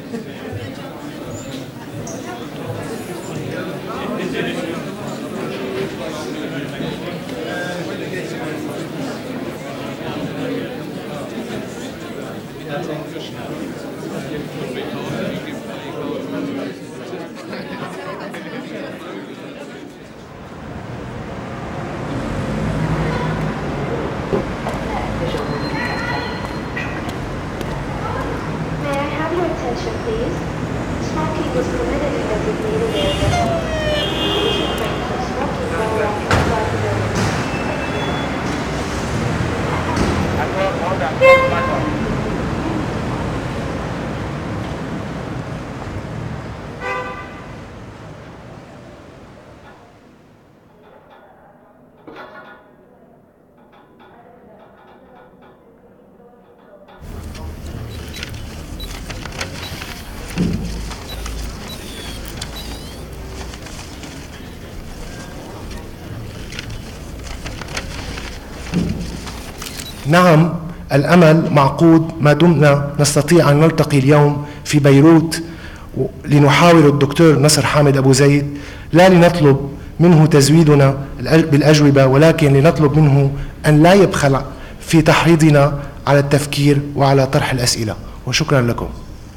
نعم الامل معقود ما دمنا نستطيع ان نلتقي اليوم في بيروت لنحاور الدكتور نصر حامد ابو زيد لا لنطلب منه تزويدنا بالاجوبه ولكن لنطلب منه ان لا يبخل في تحريضنا على التفكير وعلى طرح الاسئله وشكرا لكم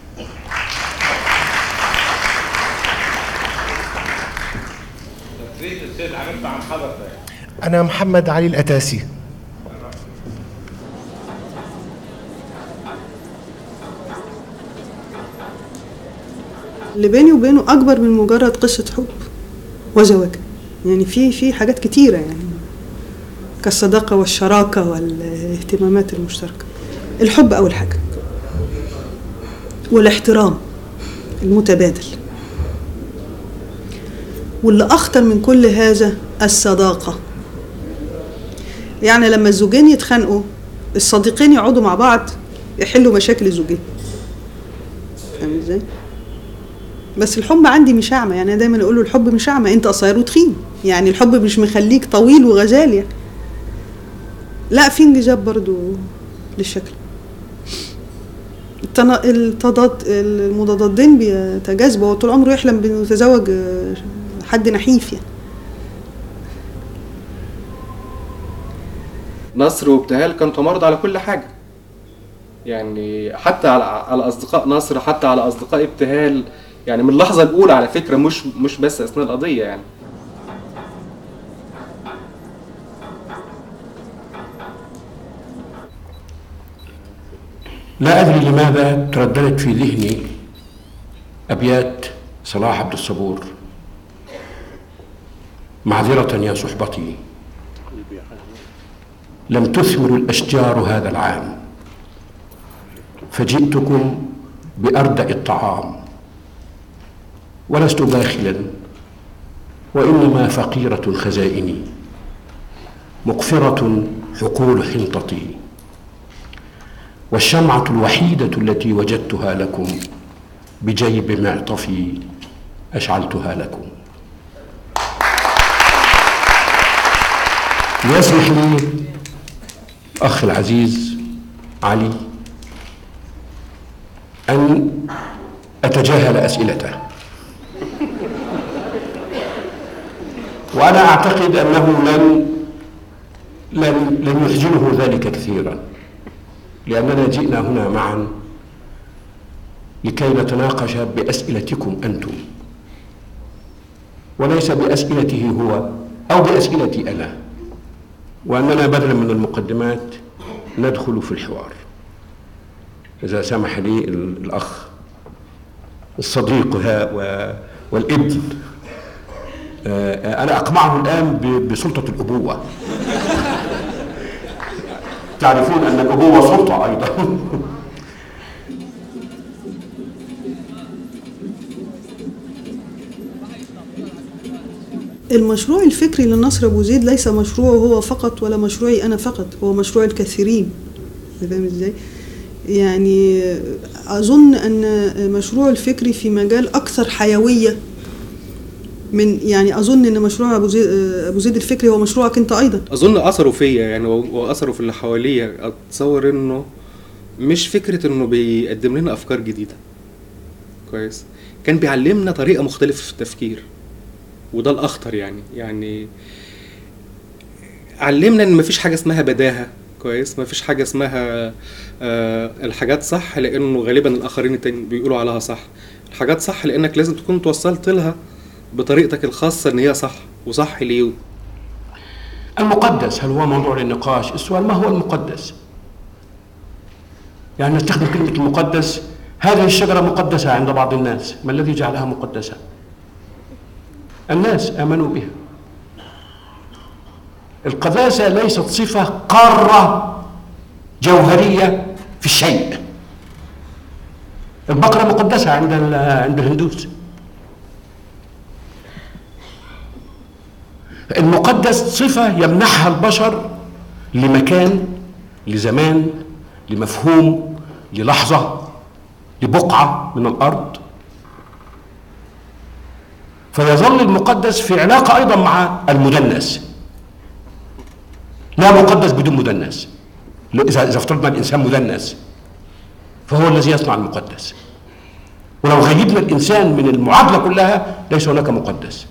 أنا محمد علي الأتاسي اللي بيني وبينه اكبر من مجرد قصه حب وزواج يعني في في حاجات كتيره يعني كالصداقه والشراكه والاهتمامات المشتركه الحب اول حاجه والاحترام المتبادل واللي اخطر من كل هذا الصداقه يعني لما الزوجين يتخانقوا الصديقين يقعدوا مع بعض يحلوا مشاكل الزوجين فاهم ازاي؟ بس الحب عندي مش اعمى يعني انا دايما اقول له الحب مش اعمى انت قصير وتخين يعني الحب مش مخليك طويل وغزال يعني لا في انجذاب برضو للشكل التضاد المضادين بيتجاذبوا هو طول عمره يحلم بانه يتزوج حد نحيف يعني نصر وابتهال كانوا تمرد على كل حاجه يعني حتى على على اصدقاء نصر حتى على اصدقاء ابتهال يعني من اللحظه الاولى على فكره مش مش بس اثناء القضيه يعني لا ادري لماذا ترددت في ذهني ابيات صلاح عبد الصبور معذره يا صحبتي لم تثمر الاشجار هذا العام فجئتكم باردا الطعام ولست باخلا وانما فقيره خزائني مقفره حقول حنطتي والشمعه الوحيده التي وجدتها لكم بجيب معطفي اشعلتها لكم ليسمح لي اخي العزيز علي ان اتجاهل اسئلته وأنا أعتقد أنه لن لن لن يحزنه ذلك كثيرا لأننا جئنا هنا معا لكي نتناقش بأسئلتكم أنتم وليس بأسئلته هو أو بأسئلتي أنا وأننا بدلا من المقدمات ندخل في الحوار إذا سمح لي الأخ الصديق والابن أنا أقمعه الآن بسلطة الأبوة تعرفون أن الأبوة سلطة أيضا المشروع الفكري للنصر أبو زيد ليس مشروعه هو فقط ولا مشروعي أنا فقط هو مشروع الكثيرين فاهم إزاي؟ يعني أظن أن مشروع الفكري في مجال أكثر حيوية من يعني اظن ان مشروع ابو زيد ابو زيد الفكري هو مشروعك انت ايضا اظن اثره فيا يعني واثره في اللي حواليا اتصور انه مش فكره انه بيقدم لنا افكار جديده كويس كان بيعلمنا طريقه مختلفه في التفكير وده الاخطر يعني يعني علمنا ان مفيش حاجه اسمها بداهه كويس مفيش حاجه اسمها آه الحاجات صح لانه غالبا الاخرين التانيين بيقولوا عليها صح الحاجات صح لانك لازم تكون توصلت لها بطريقتك الخاصه ان هي صح وصح ليه المقدس هل هو موضوع للنقاش السؤال ما هو المقدس يعني نستخدم كلمة المقدس هذه الشجرة مقدسة عند بعض الناس ما الذي جعلها مقدسة الناس آمنوا بها القداسة ليست صفة قارة جوهرية في الشيء البقرة مقدسة عند ال- عند الهندوس المقدس صفة يمنحها البشر لمكان لزمان لمفهوم للحظة لبقعة من الأرض فيظل المقدس في علاقة أيضا مع المدنس لا مقدس بدون مدنس إذا إذا افترضنا الإنسان مدنس فهو الذي يصنع المقدس ولو غيبنا الإنسان من المعادلة كلها ليس هناك مقدس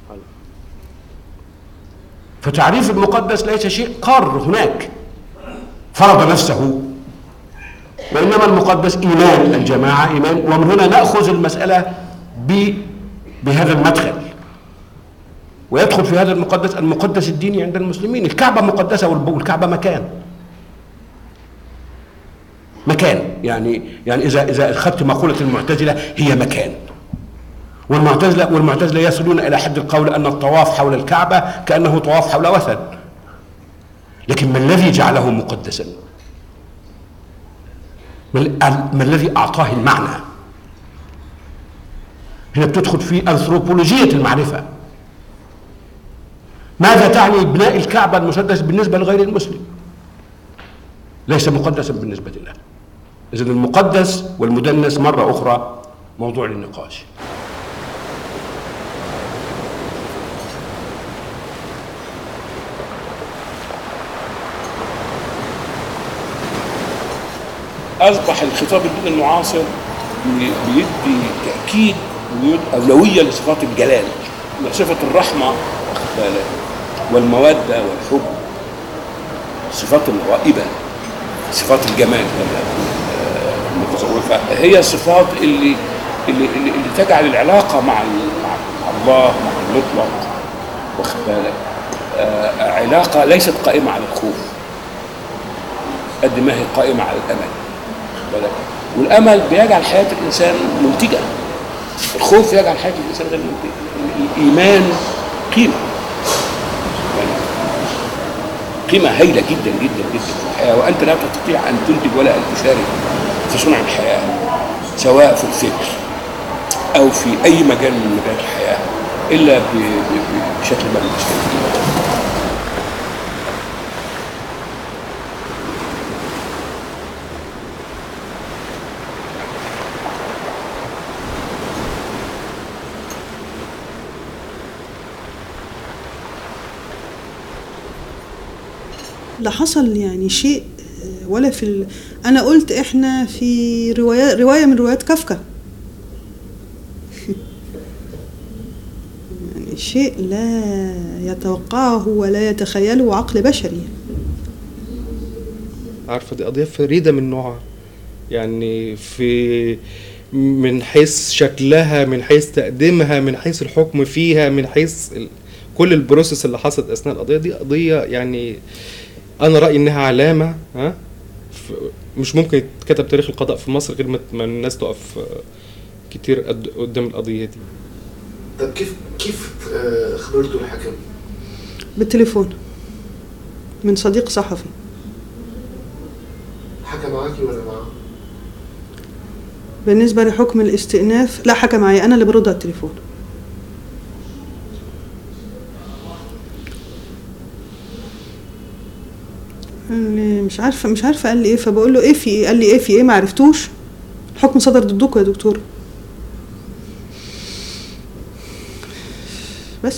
فتعريف المقدس ليس شيء قار هناك فرض نفسه وإنما المقدس إيمان الجماعة إيمان ومن هنا نأخذ المسألة ب بهذا المدخل ويدخل في هذا المقدس المقدس الديني عند المسلمين الكعبة مقدسة والب- والكعبة مكان مكان يعني يعني إذا إذا أخذت مقولة المعتزلة هي مكان والمعتزلة والمعتزلة يصلون إلى حد القول أن الطواف حول الكعبة كأنه طواف حول وثن لكن ما الذي جعله مقدسا ما ال- ما الذي أعطاه المعنى هنا بتدخل في أنثروبولوجية المعرفة ماذا تعني بناء الكعبة المسدس بالنسبة لغير المسلم ليس مقدسا بالنسبة له إذن المقدس والمدنس مرة أخرى موضوع للنقاش اصبح الخطاب الديني المعاصر بي- بيدي تاكيد ويدي اولويه لصفات الجلال صفه الرحمه واخد بالك والموده والحب الصفات الغائبه صفات الجمال آه، المتصوفه هي الصفات اللي اللي اللي, اللي تجعل العلاقه مع ال- مع مع الله مع المطلق واخد بالك آه، علاقه ليست قائمه على الخوف قد ما هي قائمه على الامل بالك والامل بيجعل حياه الانسان منتجه الخوف يجعل حياه الانسان غير منتجه الايمان قيمه يعني قيمه هائله جدا جدا جدا في الحياه وانت لا تستطيع ان تنتج ولا ان تشارك في صنع الحياه سواء في الفكر او في اي مجال من مجالات الحياه الا ب- ب- بشكل ما من الاشكال لا حصل يعني شيء آه، ولا في ال... انا قلت احنا في روايه روايه من روايات كافكا يعني شيء لا يتوقعه ولا يتخيله عقل بشري عارفه دي قضيه فريده من نوعها يعني في من حيث شكلها من حيث تقديمها من حيث الحكم فيها من حيث ال... كل البروسيس اللي حصلت اثناء القضيه دي قضيه يعني انا رايي انها علامه ها ف- مش ممكن يتكتب تاريخ القضاء في مصر غير ما ما الناس تقف آه، كتير قد- قدام القضيه دي طب كيف كيف آه، خبرتوا الحكم؟ بالتليفون من صديق صحفي حكى معك ولا معه؟ بالنسبه لحكم الاستئناف لا حكى معي انا اللي برد على التليفون قال لي مش عارفه مش عارفه قال لي ايه فبقول له ايه في ايه قال لي ايه في ايه ما عرفتوش الحكم صدر ضدكم يا دكتور بس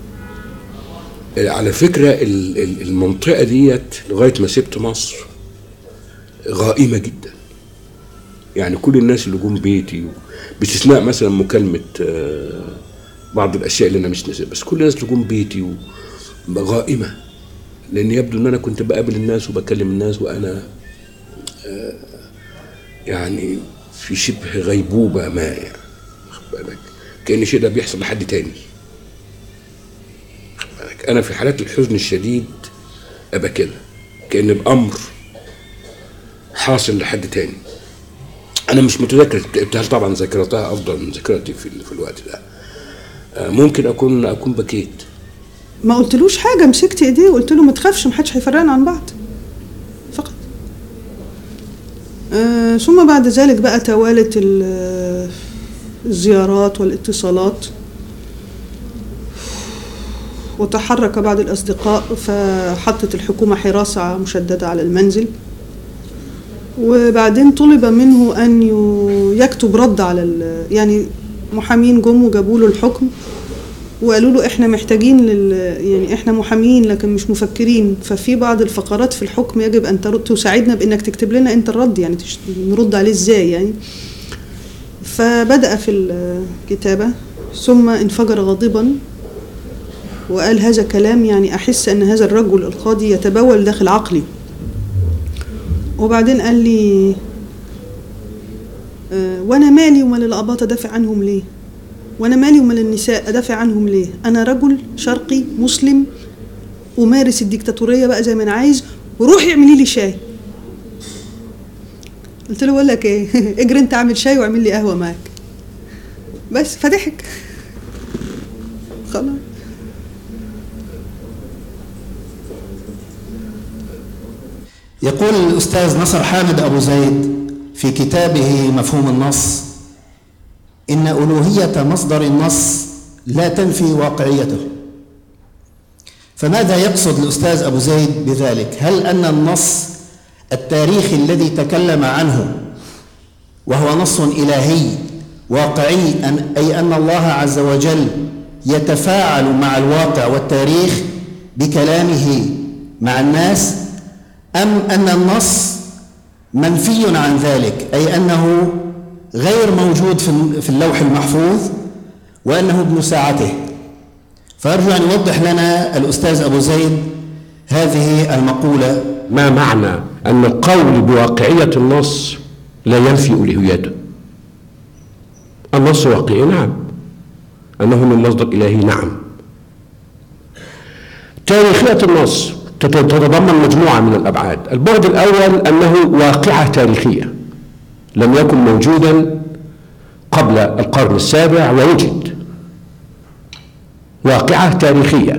على فكرة ال- ال- المنطقة ديت لغاية ما سبت مصر غائمة جدا يعني كل الناس اللي جم بيتي باستثناء مثلا مكالمه آه، بعض الاشياء اللي انا مش ناسيها بس كل الناس اللي جم بيتي غائمه لان يبدو ان انا كنت بقابل الناس وبكلم الناس وانا آه، يعني في شبه غيبوبه ما يعني واخد بالك كان الشيء ده بيحصل لحد تاني واخد بالك انا في حالات الحزن الشديد ابقى كده كان الامر حاصل لحد تاني انا مش متذكر ابتهال طبعا ذاكرتها افضل من ذاكرتي في, في الوقت ده آه، ممكن اكون اكون بكيت ما قلتلوش حاجه مسكت ايديه وقلت له ما تخافش محدش هيفرقنا عن بعض فقط آه ثم بعد ذلك بقى توالت ال- الزيارات والاتصالات وتحرك بعض الأصدقاء فحطت الحكومة حراسة مشددة على المنزل وبعدين طلب منه أن ي- يكتب رد على ال- يعني محامين جم وجابوا له الحكم وقالوا له احنا محتاجين لل يعني احنا محامين لكن مش مفكرين ففي بعض الفقرات في الحكم يجب ان ترد تساعدنا بانك تكتب لنا انت الرد يعني تش- نرد عليه ازاي يعني فبدأ في الكتابة ثم انفجر غاضبا وقال هذا كلام يعني أحس أن هذا الرجل القاضي يتبول داخل عقلي وبعدين قال لي آه، وأنا مالي ومال الآباط أدافع عنهم ليه وأنا مالي ومال النساء أدافع عنهم ليه أنا رجل شرقي مسلم أمارس الديكتاتورية بقى زي ما أنا عايز وروحي اعملي لي شاي قلت له بقول لك ايه اجري انت اعمل شاي واعمل لي قهوه معاك بس فضحك خلاص يقول الأستاذ نصر حامد أبو زيد في كتابه مفهوم النص إن ألوهية مصدر النص لا تنفي واقعيته فماذا يقصد الأستاذ أبو زيد بذلك؟ هل أن النص التاريخي الذي تكلم عنه وهو نص إلهي واقعي أن أي أن الله عز وجل يتفاعل مع الواقع والتاريخ بكلامه مع الناس أم أن النص منفي عن ذلك أي أنه غير موجود في في اللوح المحفوظ وأنه ابن ساعته فأرجو أن يوضح لنا الأستاذ أبو زيد هذه المقولة ما معنى أن القول بواقعية النص لا ينفي ألوهيته النص واقعي نعم أنه من مصدر إلهي نعم تاريخية النص تت- تتضمن مجموعة من الأبعاد البعد الأول أنه واقعة تاريخية لم يكن موجودا قبل القرن السابع ووجد واقعة تاريخية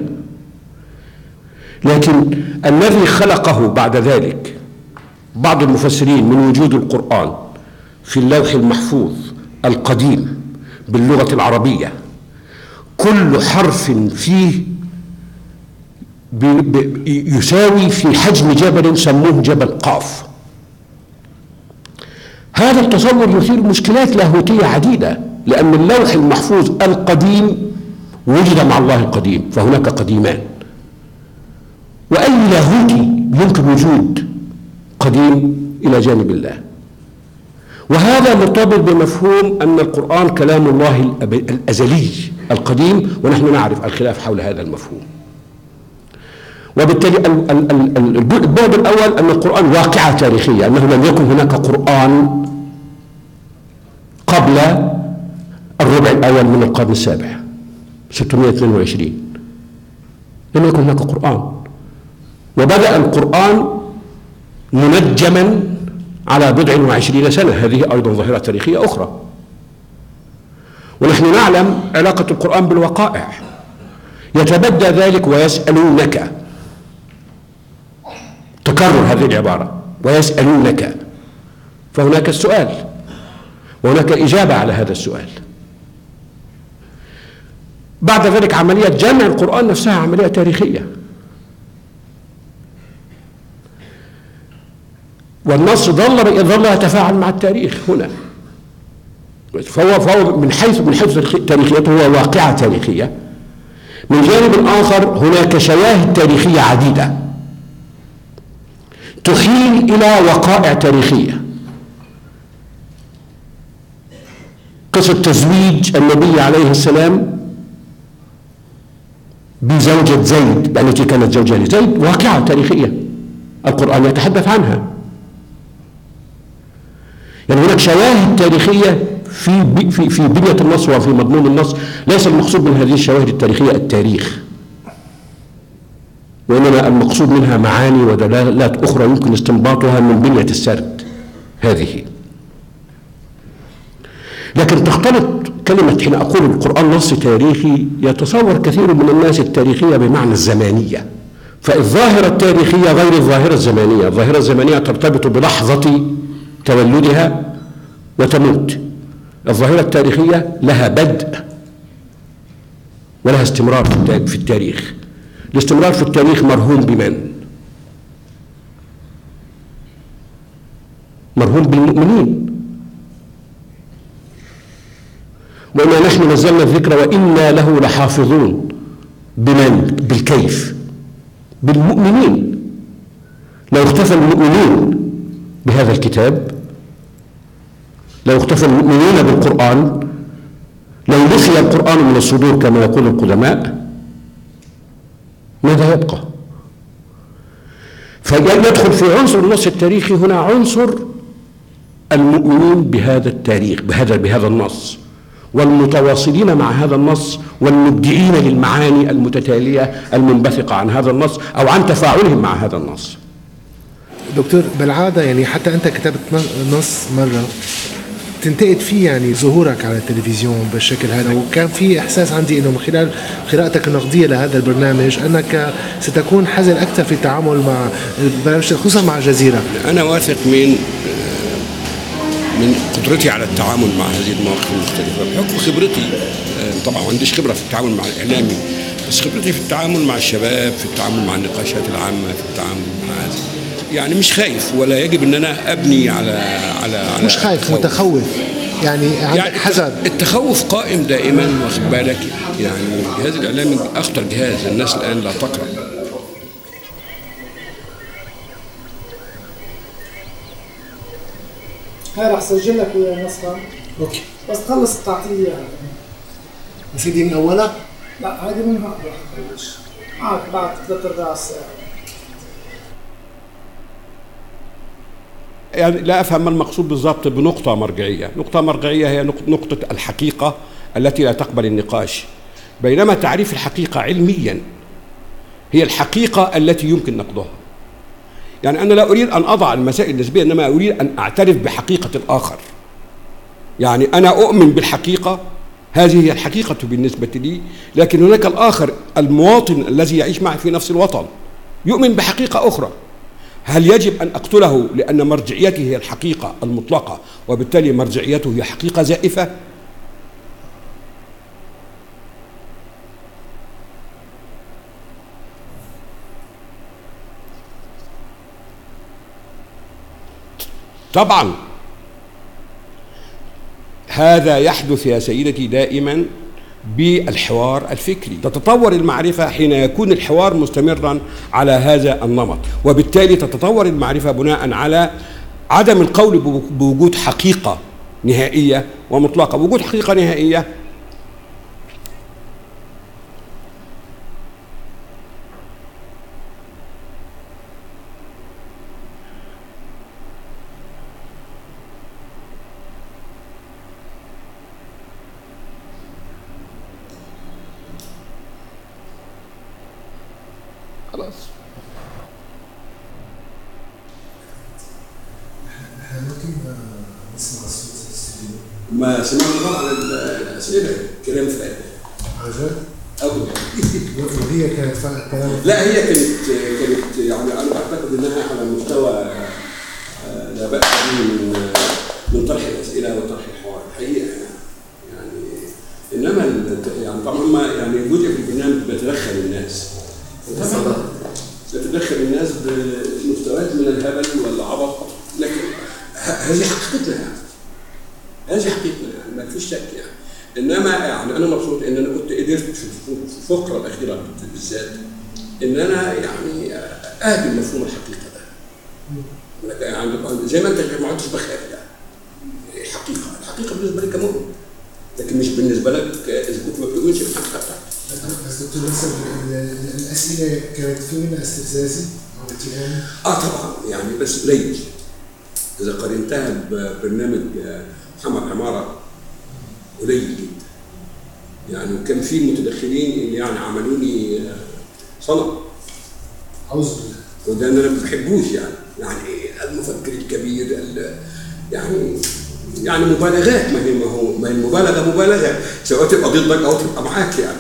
لكن الذي خلقه بعد ذلك بعض المفسرين من وجود القرآن في اللوح المحفوظ القديم باللغة العربية كل حرف فيه ب- ب- يساوي في حجم جبل سموه جبل قاف هذا التصور يثير مشكلات لاهوتية عديدة لأن اللوح المحفوظ القديم وجد مع الله القديم فهناك قديمان وأي لاهوتي يمكن وجود قديم إلى جانب الله وهذا مرتبط بمفهوم أن القرآن كلام الله الأب- الأزلي القديم ونحن نعرف الخلاف حول هذا المفهوم وبالتالي ال- ال- ال- ال- البعد الأول أن القرآن واقعة تاريخية أنه لم يكن هناك قرآن قبل الربع الأول من القرن السابع 622 لم يكن هناك قرآن وبدأ القرآن منجما على بضع وعشرين سنة هذه أيضا ظاهرة تاريخية أخرى ونحن نعلم علاقة القرآن بالوقائع يتبدى ذلك ويسألونك تكرر هذه العبارة ويسألونك فهناك السؤال وهناك إجابة على هذا السؤال بعد ذلك عملية جمع القرآن نفسها عملية تاريخية والنص ظل ظل يتفاعل مع التاريخ هنا فهو فهو من حيث من حيث تاريخيته هو واقعة تاريخية من جانب آخر هناك شواهد تاريخية عديدة تحيل إلى وقائع تاريخية قصة تزويج النبي عليه السلام بزوجة زيد التي كانت زوجة لزيد واقعة تاريخية القرآن يتحدث عنها يعني هناك شواهد تاريخية في ب- في في بنية النص وفي مضمون النص ليس المقصود من هذه الشواهد التاريخية التاريخ وإنما المقصود منها معاني ودلالات أخرى يمكن استنباطها من بنية السرد هذه لكن تختلط كلمة حين أقول القرآن نص تاريخي يتصور كثير من الناس التاريخية بمعنى الزمانية فالظاهرة التاريخية غير الظاهرة الزمانية الظاهرة الزمانية ترتبط بلحظة تولدها وتموت الظاهرة التاريخية لها بدء ولها استمرار في التا- في التاريخ الاستمرار في التاريخ مرهون بمن؟ مرهون بالمؤمنين وإنا نحن نزلنا الذكر وإنا له لحافظون بمن؟ بالكيف بالمؤمنين لو اختفى المؤمنين بهذا الكتاب لو اختفى المؤمنين بالقرآن لو نسي القرآن من الصدور كما يقول القدماء ماذا يبقى؟ فيدخل في عنصر النص التاريخي هنا عنصر المؤمنين بهذا التاريخ بهذا بهذا النص والمتواصلين مع هذا النص والمبدعين للمعاني المتتاليه المنبثقه عن هذا النص او عن تفاعلهم مع هذا النص. دكتور بالعاده يعني حتى انت كتبت ن- نص مره تنتقد فيه يعني ظهورك على التلفزيون بالشكل هذا وكان في احساس عندي انه من خلال قراءتك النقديه لهذا البرنامج انك ستكون حذر اكثر في التعامل مع البرامج خصوصا مع الجزيره أنا واثق من من قدرتي على التعامل مع هذه المواقف المختلفة بحكم خبرتي آه، طبعا ما عنديش خبرة في التعامل مع الإعلامي بس خبرتي في التعامل مع الشباب في التعامل مع النقاشات العامة في التعامل مع هذه يعني مش خايف ولا يجب ان انا ابني على على, على مش خايف خوف. متخوف يعني عندك يعني حذر التخوف قائم دائما واخد بالك يعني الجهاز الاعلامي اخطر جهاز الناس الان لا تقرا هاي رح سجل لك ويا النسخة اوكي بس تخلص تعطيه اياها سيدي من اولها لا هذه من هون رح تبلش معك بعد ثلاث ارباع الساعة يعني لا افهم ما المقصود بالضبط بنقطه مرجعيه، نقطه مرجعيه هي نق- نقطه الحقيقه التي لا تقبل النقاش. بينما تعريف الحقيقه علميا هي الحقيقه التي يمكن نقضها. يعني انا لا اريد ان اضع المسائل النسبيه انما اريد ان اعترف بحقيقه الاخر. يعني انا اؤمن بالحقيقه هذه هي الحقيقه بالنسبه لي، لكن هناك الاخر المواطن الذي يعيش معي في نفس الوطن يؤمن بحقيقه اخرى. هل يجب ان اقتله لان مرجعيته هي الحقيقه المطلقه وبالتالي مرجعيته هي حقيقه زائفه؟ طبعا هذا يحدث يا سيدتي دائما بالحوار الفكري تتطور المعرفة حين يكون الحوار مستمرا على هذا النمط وبالتالي تتطور المعرفة بناء على عدم القول بوجود حقيقة نهائية ومطلقة وجود حقيقة نهائية خلاص ما سمعنا طبعا الاسئله كلام فارغ عجب أبدا وهي كانت فا- كلام لا هي كانت كانت يعني انا اعتقد انها على مستوى آه، لا باس به من من طرح الاسئله وطرح الحوار الحقيقه يعني انما ال- يعني طبعا هم يعني جزء في البرنامج بيتدخل الناس طبعا بيتدخل الناس بمستويات من الهبل والعبط لكن ه- هذه حقيقتنا يعني هذه حقيقتنا يعني ما فيش شك يعني انما يعني انا مبسوط ان انا كنت قدرت في الفقره الاخيره بالذات ان انا يعني اهدم مفهوم الحقيقه ده يعني زي ما انت ما عدتش بخاف يعني حقيقه الحقيقه بالنسبه لي كمؤمن لكن مش بالنسبه لك آه، اذا كنت ما بتؤمنش بالحقيقه بتاعتك بس دكتور نصر الاسئله كانت في منها استفزازي او اتهامي اه طبعا يعني بس قليل اذا قارنتها ببرنامج آه، محمد عماره قليل جدا يعني وكان في متدخلين اللي يعني عملوني آه، صنم اعوذ بالله وده انا ما بحبوش يعني يعني المفكر الكبير ال- يعني يعني مبالغات ما هي ما هو ما هي المبالغه مبالغه سواء تبقى ضدك او تبقى معاك يعني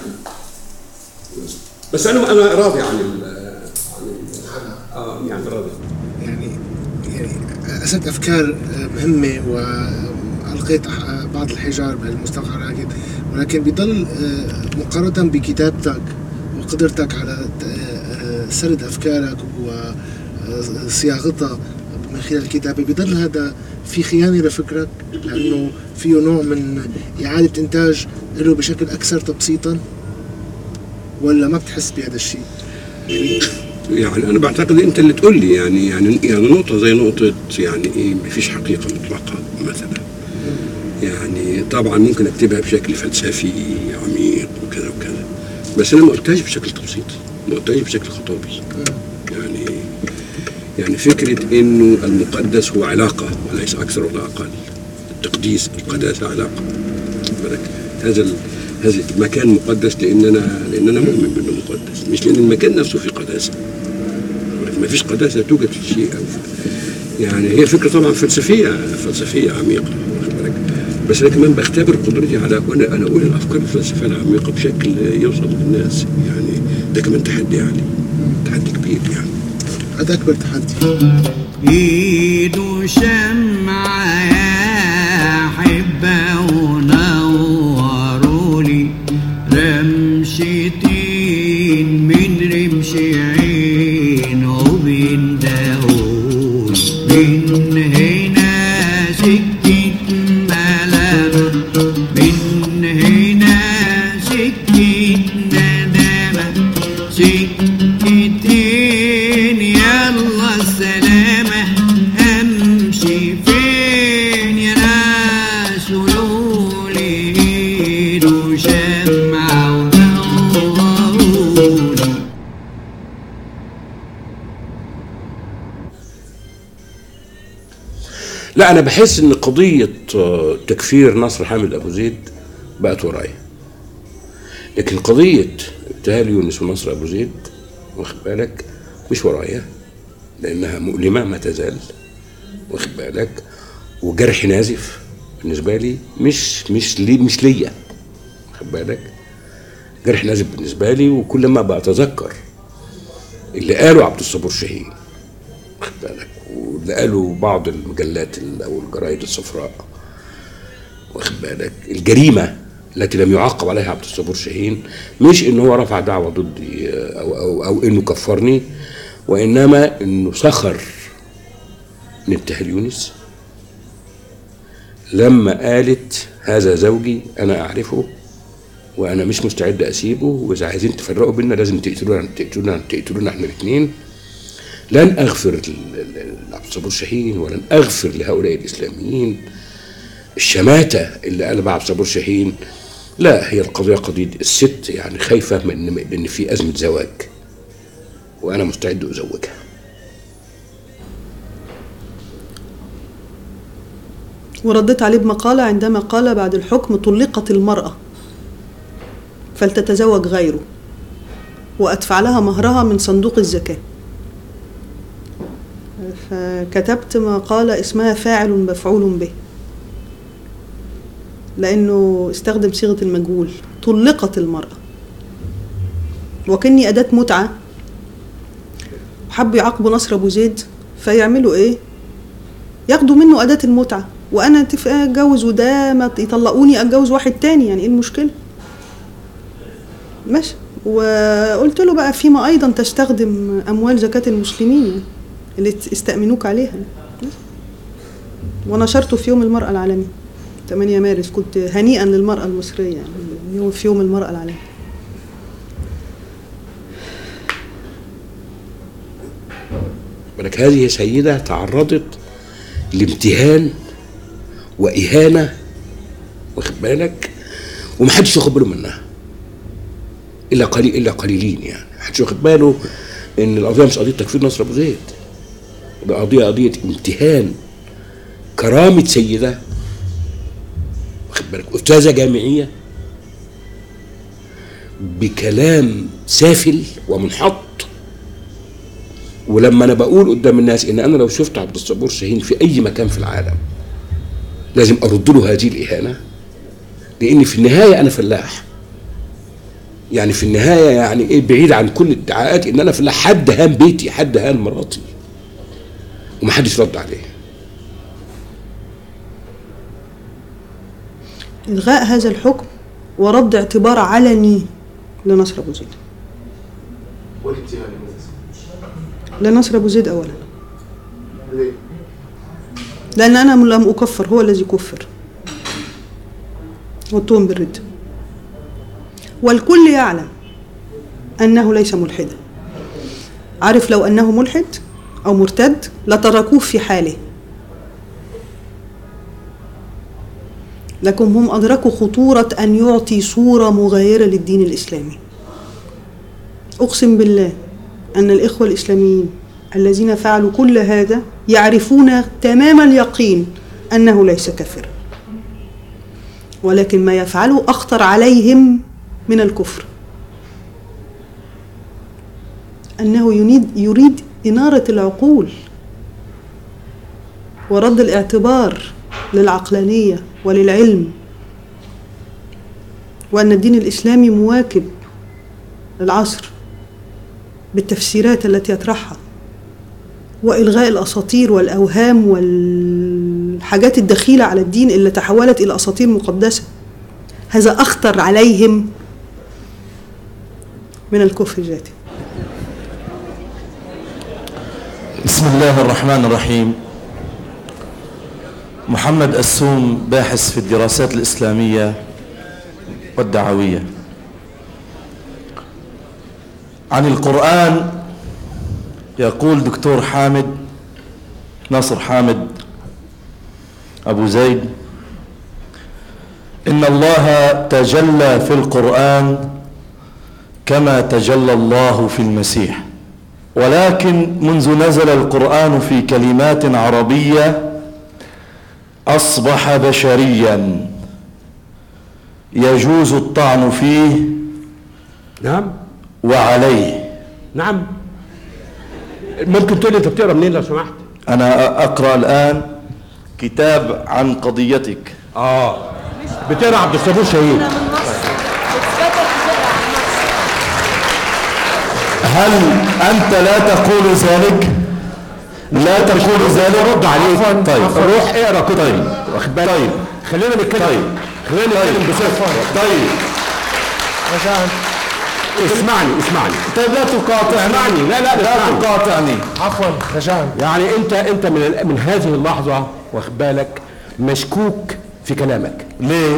بس انا انا راضي عن ال عن ال- اه يعني راضي يعني يعني أسد أفكار مهمة وألقيت بعض الحجار بهالمستوى الراكد ولكن بضل مقارنة بكتابتك وقدرتك على سرد أفكارك وصياغتها من خلال الكتابة بضل هذا في خيانة لفكرك لأنه فيه نوع من إعادة إنتاج له بشكل أكثر تبسيطا ولا ما بتحس بهذا الشيء؟ يعني يعني انا بعتقد انت اللي تقول لي يعني يعني يعني نقطه زي نقطه يعني ايه مفيش حقيقه مطلقه مثلا يعني طبعا ممكن اكتبها بشكل فلسفي عميق وكذا وكذا بس انا ما قلتهاش بشكل تبسيطي ما قلتهاش بشكل خطابي يعني يعني فكره انه المقدس هو علاقه وليس اكثر ولا اقل التقديس القداسه علاقه بالك هذا ال- هذا المكان مقدس لان انا لان انا مؤمن بانه مقدس مش لان المكان نفسه فيه قداسه ما فيش قداسه توجد في شيء أو في يعني هي فكره طبعا فلسفيه فلسفيه عميقه واخد بالك بس انا كمان بختبر قدرتي على انا انا اقول الافكار الفلسفيه العميقه بشكل يوصل للناس يعني ده كمان تحدي يعني تحدي كبير يعني هذا أكبر تحدي ايده شمعة يا حبة ونوروا لي رمشتين من رمش عين وبيندهون من هنا سكة ملامة من هنا سكة ندامة سكتين يلا السلامة أمشي فين يا ناس قولولي إيده شمعة ونورولي لا انا بحس ان قضيه آه، تكفير نصر حامد ابو زيد بقت ورايا لكن قضيه ابتهال يونس ونصر ابو زيد واخد بالك مش ورايا لانها مؤلمه ما تزال واخد بالك وجرح نازف بالنسبه لي مش مش لي مش ليا واخد بالك جرح نازف بالنسبه لي وكل ما بتذكر اللي قاله عبد الصبور شاهين واخد بالك واللي قاله بعض المجلات ال- او الجرايد الصفراء واخد بالك الجريمه التي لم يعاقب عليها عبد الصبور شاهين مش ان هو رفع دعوه ضدي او او او انه كفرني وانما انه سخر من ابتهال يونس لما قالت هذا زوجي انا اعرفه وانا مش مستعد اسيبه واذا عايزين تفرقوا بينا لازم تقتلونا تقتلونا تقتلونا احنا الاثنين لن اغفر ل- ل- لعبد الصبور شاهين ولن اغفر لهؤلاء الاسلاميين الشماته اللي قالها عبد الصبور شاهين لا هي القضيه قضيه الست يعني خايفه من من ان في ازمه زواج وانا مستعد ازوجها وردت عليه بمقالة عندما قال بعد الحكم طلقت المرأة فلتتزوج غيره وأدفع لها مهرها من صندوق الزكاة فكتبت مقالة اسمها فاعل مفعول به لأنه استخدم صيغة المجهول طلقت المرأة وكني أداة متعة حبوا يعاقبوا نصر أبو زيد فيعملوا إيه؟ ياخدوا منه أداة المتعة وأنا اتفق أتجوز وده ما يطلقوني أتجوز واحد تاني يعني إيه المشكلة؟ ماشي وقلت له بقى فيما أيضا تستخدم أموال زكاة المسلمين يعني اللي ت- استأمنوك عليها ونشرته في يوم المرأة العالمي 8 مارس كنت هنيئا للمرأة المصرية يعني يوم في يوم المرأة العالمي بالك هذه سيدة تعرضت لامتهان وإهانة واخد بالك ومحدش واخد باله منها الا قليل الا قليلين يعني محدش واخد باله ان القضيه مش قضيه تكفير نصر ابو زيد ده قضيه قضيه امتهان كرامه سيده واخد بالك استاذه جامعيه بكلام سافل ومنحط ولما انا بقول قدام الناس ان انا لو شفت عبد الصبور شاهين في اي مكان في العالم لازم ارد له هذه الاهانه لان في النهايه انا فلاح يعني في النهايه يعني ايه بعيد عن كل ادعاءات ان انا فلاح حد هان بيتي حد هان مراتي ومحدش رد عليه إلغاء هذا الحكم ورد اعتبار علني لنصر أبو زيد لنصر أبو زيد أولا لأن أنا لم أكفر هو الذي كفر واتهم بالردة والكل يعلم أنه ليس ملحدا عارف لو أنه ملحد أو مرتد لتركوه في حاله لكن هم أدركوا خطورة أن يعطي صورة مغايرة للدين الإسلامي أقسم بالله أن الإخوة الإسلاميين الذين فعلوا كل هذا يعرفون تمام اليقين أنه ليس كافرا ولكن ما يفعله أخطر عليهم من الكفر أنه يريد, يريد إنارة العقول ورد الاعتبار للعقلانية وللعلم وأن الدين الإسلامي مواكب للعصر بالتفسيرات التي يطرحها وإلغاء الأساطير والأوهام والحاجات الدخيلة على الدين اللي تحولت إلى أساطير مقدسة هذا أخطر عليهم من الكفر ذاته بسم الله الرحمن الرحيم محمد السوم باحث في الدراسات الإسلامية والدعوية عن القرآن يقول دكتور حامد ناصر حامد أبو زيد إن الله تجلى في القرآن كما تجلى الله في المسيح ولكن منذ نزل القرآن في كلمات عربية أصبح بشريا يجوز الطعن فيه نعم وعليه نعم ممكن تقول لي انت بتقرا منين لو سمحت أنا أقرأ الآن كتاب عن قضيتك اه بتقرا عبد الصبور شهيد هل أنت لا تقول ذلك؟ لا تقول ذلك؟ رد عليه طيب روح اقرا كده طيب واخد بالك طيب خلينا نتكلم طيب. خلينا نتكلم بصفه طيب اسمعني اسمعني طيب لا تقاطعني اسمعني لا لا لا اسمعني تقاطعني عفوا رجاء يعني انت انت من ال- من هذه اللحظه واخد بالك مشكوك في كلامك ليه؟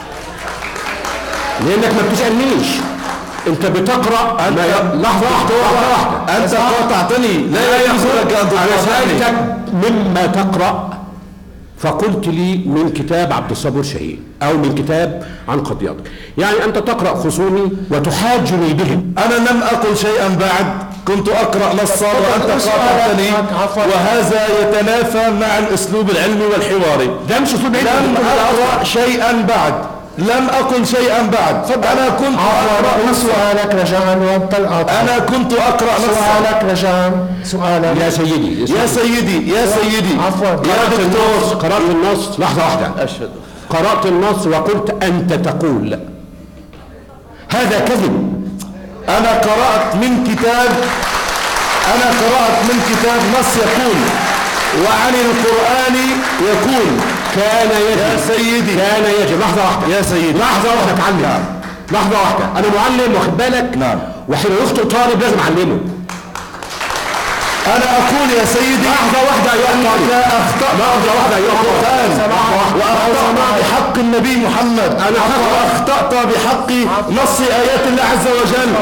لانك ما بتسالنيش انت بتقرا ما ي- لحظه واحده واحده واحده أنت قاطعتني لا يجوز لك أن انا تقاطعني سالتك مما تقرا فقلت لي من كتاب عبد الصبور شهيد او من كتاب عن قضيتك يعني انت تقرا خصومي وتحاجني بهم أنا لم أقل شيئا بعد كنت أقرأ نصا وأنت قاطعتني عفواً. وهذا يتنافى مع الأسلوب العلمي والحواري ده مش اسلوب علمي لم أقرأ شيئا بعد لم أقل شيئا بعد أنا كنت أقرأ نصا سؤالك رجاء وانت القاطع أنا كنت أقرأ نصا سؤالك رجاء سؤالك يا سيدي يا سيدي يا سيدي عفواً. يا قرأت النص دكتور قرأت النص لحظة واحدة أشهد قرأت النص وقلت أنت تقول هذا كذب أنا قرأت من كتاب أنا قرأت من كتاب نص يقول وعن القرآن يقول كان يجب يا سيدي كان يجب لحظة واحدة يا سيدي لحظة واحدة اتعلم لحظة واحدة أنا معلم واخد بالك نعم. وحين يخطئ طالب لازم أعلمه أنا أقول يا سيدي لحظة واحدة أيها أنت الطالب أخطأت لحظة واحدة أيها القرآن الطالب وأخطأت بحق النبي محمد أنا وأخطأت بحق نص آيات الله عز وجل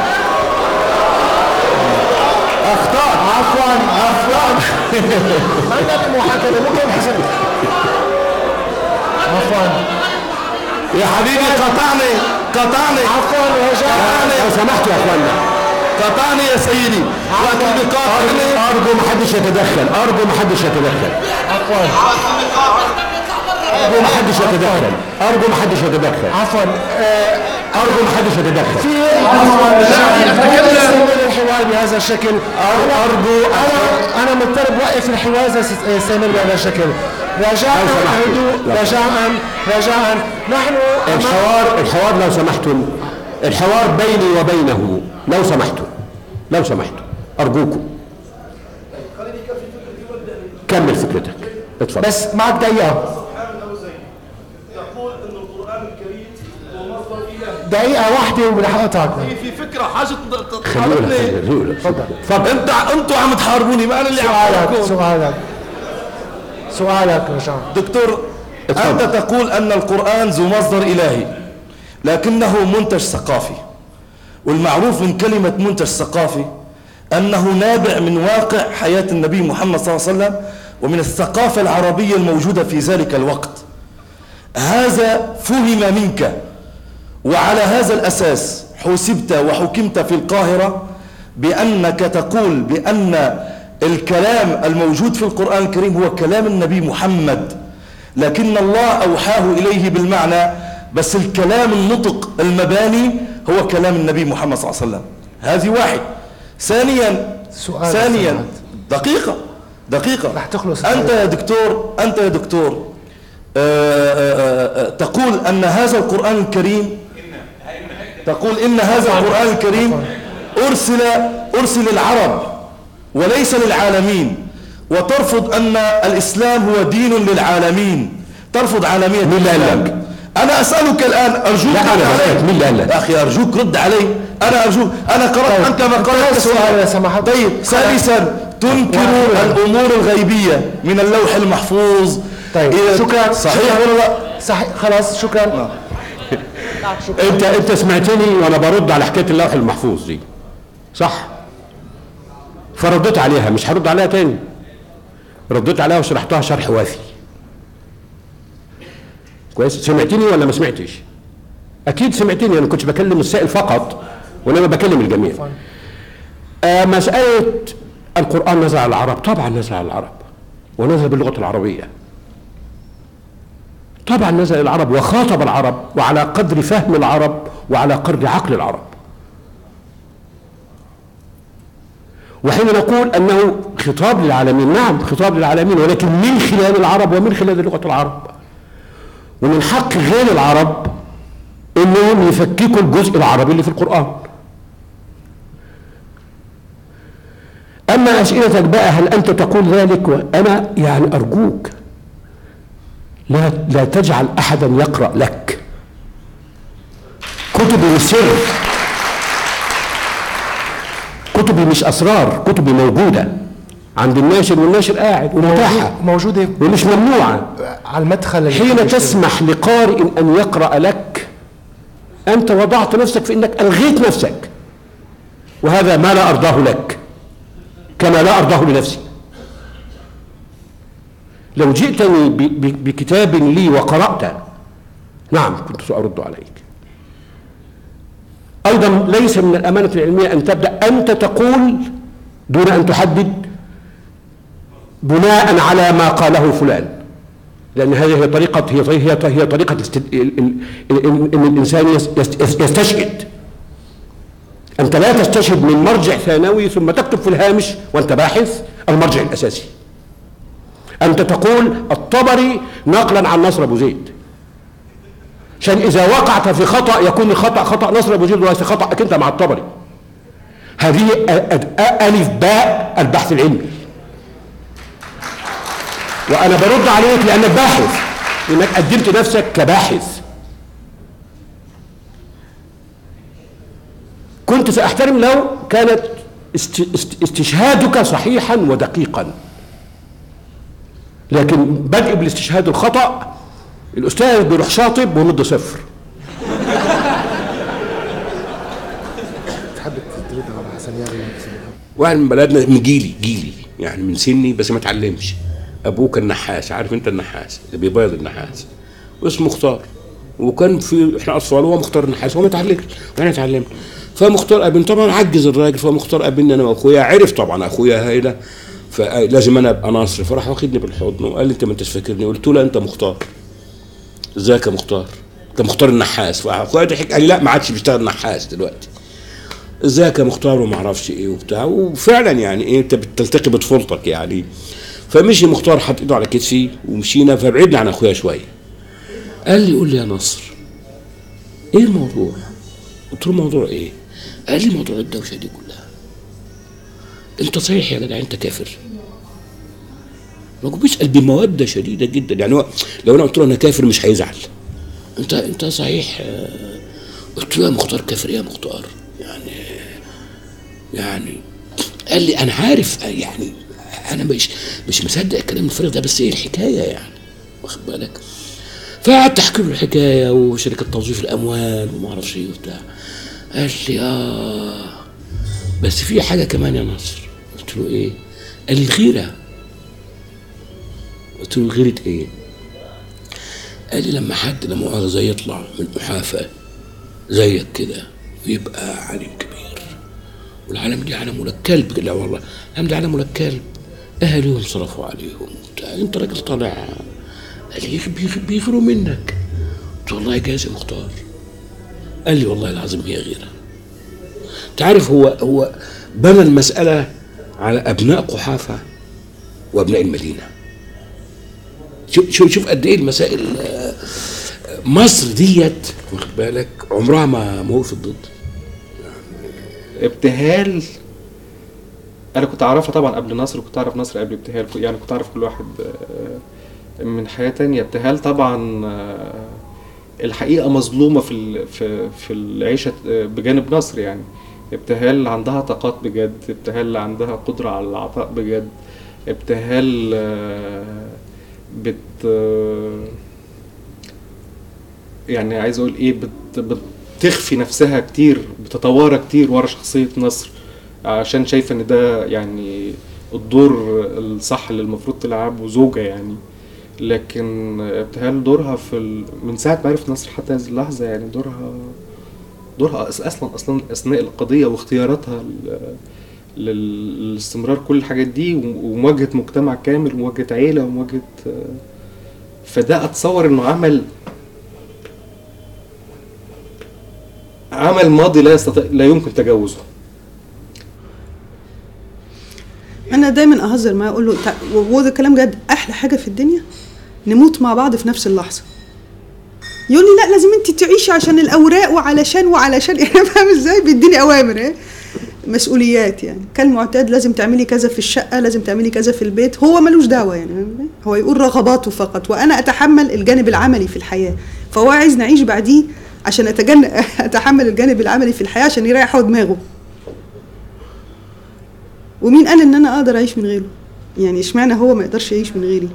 أخطأت عفوا عفوا محاكمة ممكن حسن عفوا يا حبيبي قطعني قطعني عفوا رجاء لو سمحتوا يا اخوانا قطعني يا سيدي وقت بقاطعني ارجو ما حدش يتدخل ارجو ما حدش يتدخل عفوا ارجو ما حدش يتدخل ارجو ما حدش يتدخل عفوا آه، ارجو ما حدش يتدخل في عفوا لا يستمر الحوار بهذا الشكل ارجو انا انا مضطر بوقف الحوار اذا يستمر بهذا الشكل رجاء هدوء رجاء رجاء نحن أمام- الحوار الحوار لو سمحتم الحوار بيني وبينه لو سمحتم لو سمحتم ارجوكم كمل فكرتك اتفضل بس معك دقيقة دقيقة واحدة ورح اقطعك في فكره حاجه خليه يقولها خليه يقولها اتفضل اتفضل انت انتوا عم تحاربوني ما انا اللي عم سؤالك احاربكم سؤالك سؤالك رجاء دكتور انت تقول ان القران ذو مصدر الهي لكنه منتج ثقافي والمعروف من كلمه منتج ثقافي انه نابع من واقع حياه النبي محمد صلى الله عليه وسلم ومن الثقافه العربيه الموجوده في ذلك الوقت هذا فهم منك وعلى هذا الأساس حسبت وحكمت في القاهرة بأنك تقول بأن الكلام الموجود في القرآن الكريم هو كلام النبي محمد لكن الله أوحاه إليه بالمعنى بس الكلام النطق المباني هو كلام النبي محمد صلى الله عليه وسلم هذه واحد ثانيا سؤال ثانيا سمعت. دقيقة دقيقة رح تخلص أنت يا دكتور أنت يا دكتور آه، آه، آه، تقول أن هذا القرآن الكريم تقول إن هذا القرآن الكريم أرسل أرسل للعرب وليس للعالمين وترفض أن الإسلام هو دين للعالمين ترفض عالمية مين اللي قال الإسلام. لك؟ أنا أسألك الآن أرجوك لا، أنا رد بسألك، علي. مين اللي قال لك؟ يا أخي أرجوك رد علي أنا أرجوك أنا قرأت طيب. أنت ما قرأت انتهى السؤال يا سماحة. طيب ثالثا تنكر واحد. الأمور الغيبية من اللوح المحفوظ طيب إيه، شكرا صحيح شكراً. ولا لا صحيح خلاص شكرا انت انت سمعتني وانا برد على حكايه اللوح المحفوظ دي صح فرديت عليها مش هرد عليها تاني رديت عليها وشرحتها شرح وافي كويس سمعتني ولا ما سمعتش اكيد سمعتني انا كنتش بكلم السائل فقط وانما بكلم الجميع آه مساله القران نزل على العرب طبعا نزل على العرب ونزل باللغه العربيه طبعا نزل العرب وخاطب العرب وعلى قدر فهم العرب وعلى قدر عقل العرب وحين نقول انه خطاب للعالمين نعم خطاب للعالمين ولكن من خلال العرب ومن خلال لغه العرب ومن حق غير العرب انهم يفككوا الجزء العربي اللي في القران اما اسئلتك بقى هل انت تقول ذلك وانا يعني ارجوك لا لا تجعل احدا يقرا لك كتبي سر كتبي مش اسرار كتبي موجوده عند الناشر والناشر قاعد ومتاحه موجودة ومش ممنوعه على المدخل اللي حين بتشتغل. تسمح لقارئ ان يقرا لك انت وضعت نفسك في انك الغيت نفسك وهذا ما لا ارضاه لك كما لا ارضاه لنفسي لو جئتني ب- ب- بكتاب لي وقرأت نعم كنت سأرد عليك أيضا ليس من الأمانة العلمية أن تبدأ أنت تقول دون أن تحدد بناء على ما قاله فلان لأن هذه هي طريقة هي هي هي طريقة است- ال- ال- ال- ال- إن الإنسان يس- يس- يستشهد أنت لا تستشهد من مرجع ثانوي ثم تكتب في الهامش وأنت باحث المرجع الأساسي أنت تقول الطبري نقلا عن نصر أبو زيد عشان إذا وقعت في خطأ يكون الخطأ خطأ نصر أبو زيد وليس خطأك أنت مع الطبري هذه أ- أ- أ- ألف باء البحث العلمي وأنا برد عليك لأنك باحث إنك قدمت نفسك كباحث كنت سأحترم لو كانت است- است- استشهادك صحيحا ودقيقا لكن بدء بالاستشهاد الخطأ الأستاذ بيروح شاطب ومد صفر تحب ترد على حسن ياري واحد من بلدنا من جيلي جيلي يعني من سني بس ما اتعلمش ابوه كان نحاس عارف انت النحاس اللي بيبيض النحاس واسمه مختار وكان في احنا اطفال وهو مختار النحاس هو ما اتعلمش وانا اتعلمت فمختار ابن طبعا عجز الراجل فمختار ابني انا واخويا عرف طبعا اخويا هيدا فلازم انا ابقى ناصر فراح واخدني بالحضن وقال لي انت ما انتش فاكرني قلت له لا انت مختار ازيك يا مختار انت مختار النحاس فاخويا ضحك قال لي لا ما عادش بيشتغل نحاس دلوقتي ازيك يا مختار وما اعرفش ايه وبتاع وفعلا يعني ايه انت بتلتقي بطفولتك يعني فمشي مختار حط ايده على كتفي ومشينا فبعدنا عن اخويا شويه قال لي قول لي يا نصر ايه الموضوع؟ قلت له موضوع ايه؟ قال لي موضوع الدوشه دي كلها انت صحيح يا جدع انت كافر لو بيسال بموده شديده جدا يعني هو لو انا قلت له انا كافر مش هيزعل انت انت صحيح آه، قلت له يا مختار كافر ايه يا مختار يعني يعني قال لي انا عارف آه، يعني انا مش مش مصدق الكلام الفارغ ده بس ايه الحكايه يعني واخد بالك فقعدت احكي له الحكايه وشركه توظيف الاموال وما اعرفش ايه وبتاع قال لي اه بس في حاجه كمان يا نصر قلت له ايه قال لي الغيره قلت له غيره ايه قال لي لما حد لا مؤاخذه يطلع من محافاه زيك كده ويبقى عالم كبير والعالم دي عالم ولا كلب لا والله العالم دي عالم ولا كلب اهلهم صرفوا عليهم وبتاع. انت راجل طالع قال لي بيغ- بيغيروا منك قلت والله جايز يا مختار قال لي والله العظيم هي غيره تعرف هو هو بنى المسألة على أبناء قحافة وأبناء المدينة شوف شوف شوف قد إيه المسائل آه، مصر ديت واخد بالك عمرها ما ما وقفت ضد ابتهال انا كنت اعرفها طبعا قبل نصر وكنت اعرف نصر قبل ابتهال يعني كنت اعرف كل واحد آه، من حياة تانية ابتهال طبعا آه، الحقيقة مظلومة في ال- في في العيشة آه، بجانب نصر يعني ابتهال عندها طاقات بجد ابتهال عندها قدرة على العطاء بجد ابتهال آه، بت آه، يعني عايز اقول ايه بت بتخفي نفسها كتير بتتوارى كتير ورا شخصية نصر عشان شايفة ان ده يعني الدور الصح اللي المفروض تلعبه زوجة يعني لكن ابتهال دورها في ال... من ساعة ما عرفت نصر حتى هذه اللحظة يعني دورها دورها أس- اصلا اصلا اثناء القضية واختياراتها ل- لل- لاستمرار كل الحاجات دي وم- ومواجهة مجتمع كامل ومواجهة عيلة ومواجهة آه، فده اتصور انه عمل عمل ماضي لا يستطيع لا يمكن تجاوزه انا دايما اهزر معاه اقول له تع- وهو كلام جد احلى حاجه في الدنيا نموت مع بعض في نفس اللحظه يقول لي لا لازم انت تعيشي عشان الاوراق وعلشان وعلشان انا فاهم ازاي بيديني اوامر ايه مسؤوليات يعني كالمعتاد لازم تعملي كذا في الشقه لازم تعملي كذا في البيت هو ملوش دعوه يعني فاهم إزاي؟ هو يقول رغباته فقط وانا اتحمل الجانب العملي في الحياه فهو عايز نعيش بعديه عشان اتجن اتحمل الجانب العملي في الحياه عشان يريح هو دماغه ومين قال ان انا اقدر اعيش من غيره يعني اشمعنى هو ما يقدرش يعيش من غيري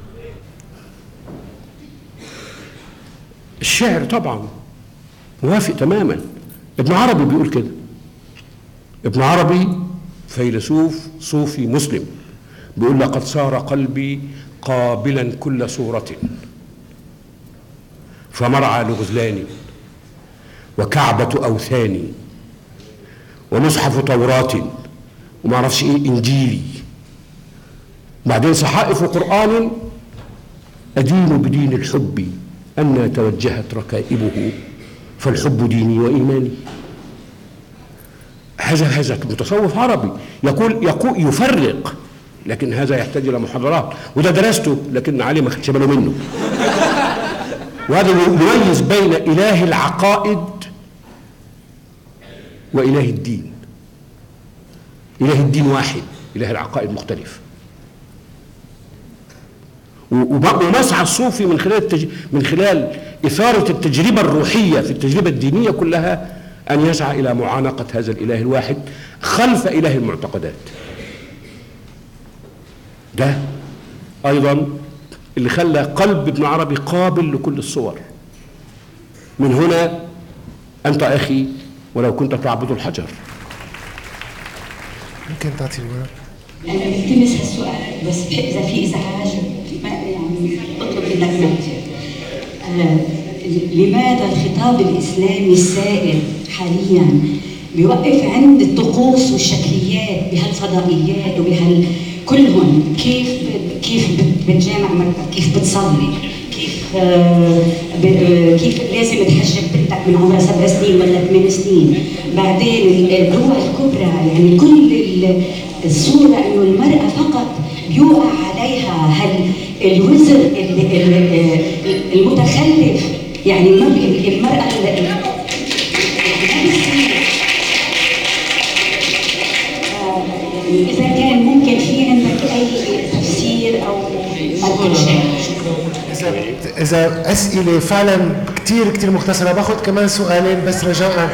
الشعر طبعا موافق تماما ابن عربي بيقول كده ابن عربي فيلسوف صوفي مسلم بيقول لقد صار قلبي قابلا كل صورة فمرعى لغزلان وكعبة أوثان ومصحف توراة وما اعرفش ايه انجيلي بعدين صحائف قرآن أدين بدين الحب أن توجهت ركائبه فالحب ديني وإيماني هذا هذا متصوف عربي يقول يقول يفرق لكن هذا يحتاج الى محاضرات وده درسته لكن علي ما خدش باله منه وهذا يميز بين اله العقائد واله الدين اله الدين واحد اله العقائد مختلف وب- ومسعى الصوفي من خلال التج... من خلال إثارة التجربة الروحية في التجربة الدينية كلها أن يسعى إلى معانقة هذا الإله الواحد خلف إله المعتقدات ده أيضا اللي خلى قلب ابن عربي قابل لكل الصور من هنا أنت أخي ولو كنت تعبد الحجر ممكن تعطي الورق أنا التمس هالسؤال بس إذا في إزعاج ما يعني أطلب منك ما آه، لماذا الخطاب الإسلامي السائد حاليا بيوقف عند الطقوس والشكليات بهالفضائيات وبهال كلهم كيف كيف بت- بتجامع مرتك كيف بتصلي كيف آه، ب- آه، كيف لازم تحجب بنتك من عمرها سبع سنين ولا ثمان سنين بعدين الدروع الكبرى يعني كل ال- الصورة انه المرأة فقط بيوقع عليها هال الوزر ال- ال- ال- المتخلف يعني ما بي- المرأة ال- ما بتصير. آه، يعني إذا كان ممكن في عندك أي تفسير أو أو شيء إذا- اذا اسئله فعلا كتير كتير مختصره باخذ كمان سؤالين بس رجاء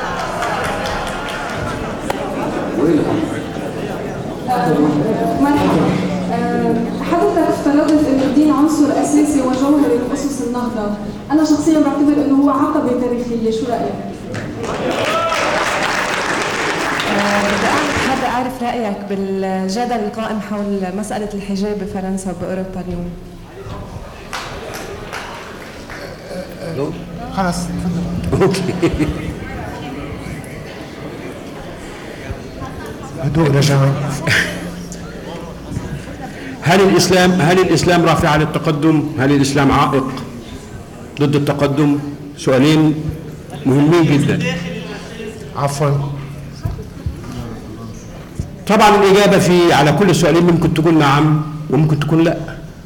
مرحبا آه، حضرتك افترضت انه الدين عنصر اساسي وجوهري من اسس النهضه، انا شخصيا بعتبر انه هو عقبه تاريخيه، شو رايك؟ بدي أعرف حابة أعرف رأيك بالجدل القائم حول مسألة الحجاب بفرنسا وبأوروبا اليوم خلص اوكي هدوء رجاء هل الاسلام هل الاسلام رافعه للتقدم؟ هل الاسلام عائق ضد التقدم؟ سؤالين مهمين جدا. عفوا طبعا الاجابه في على كل السؤالين ممكن تكون نعم وممكن تكون لا.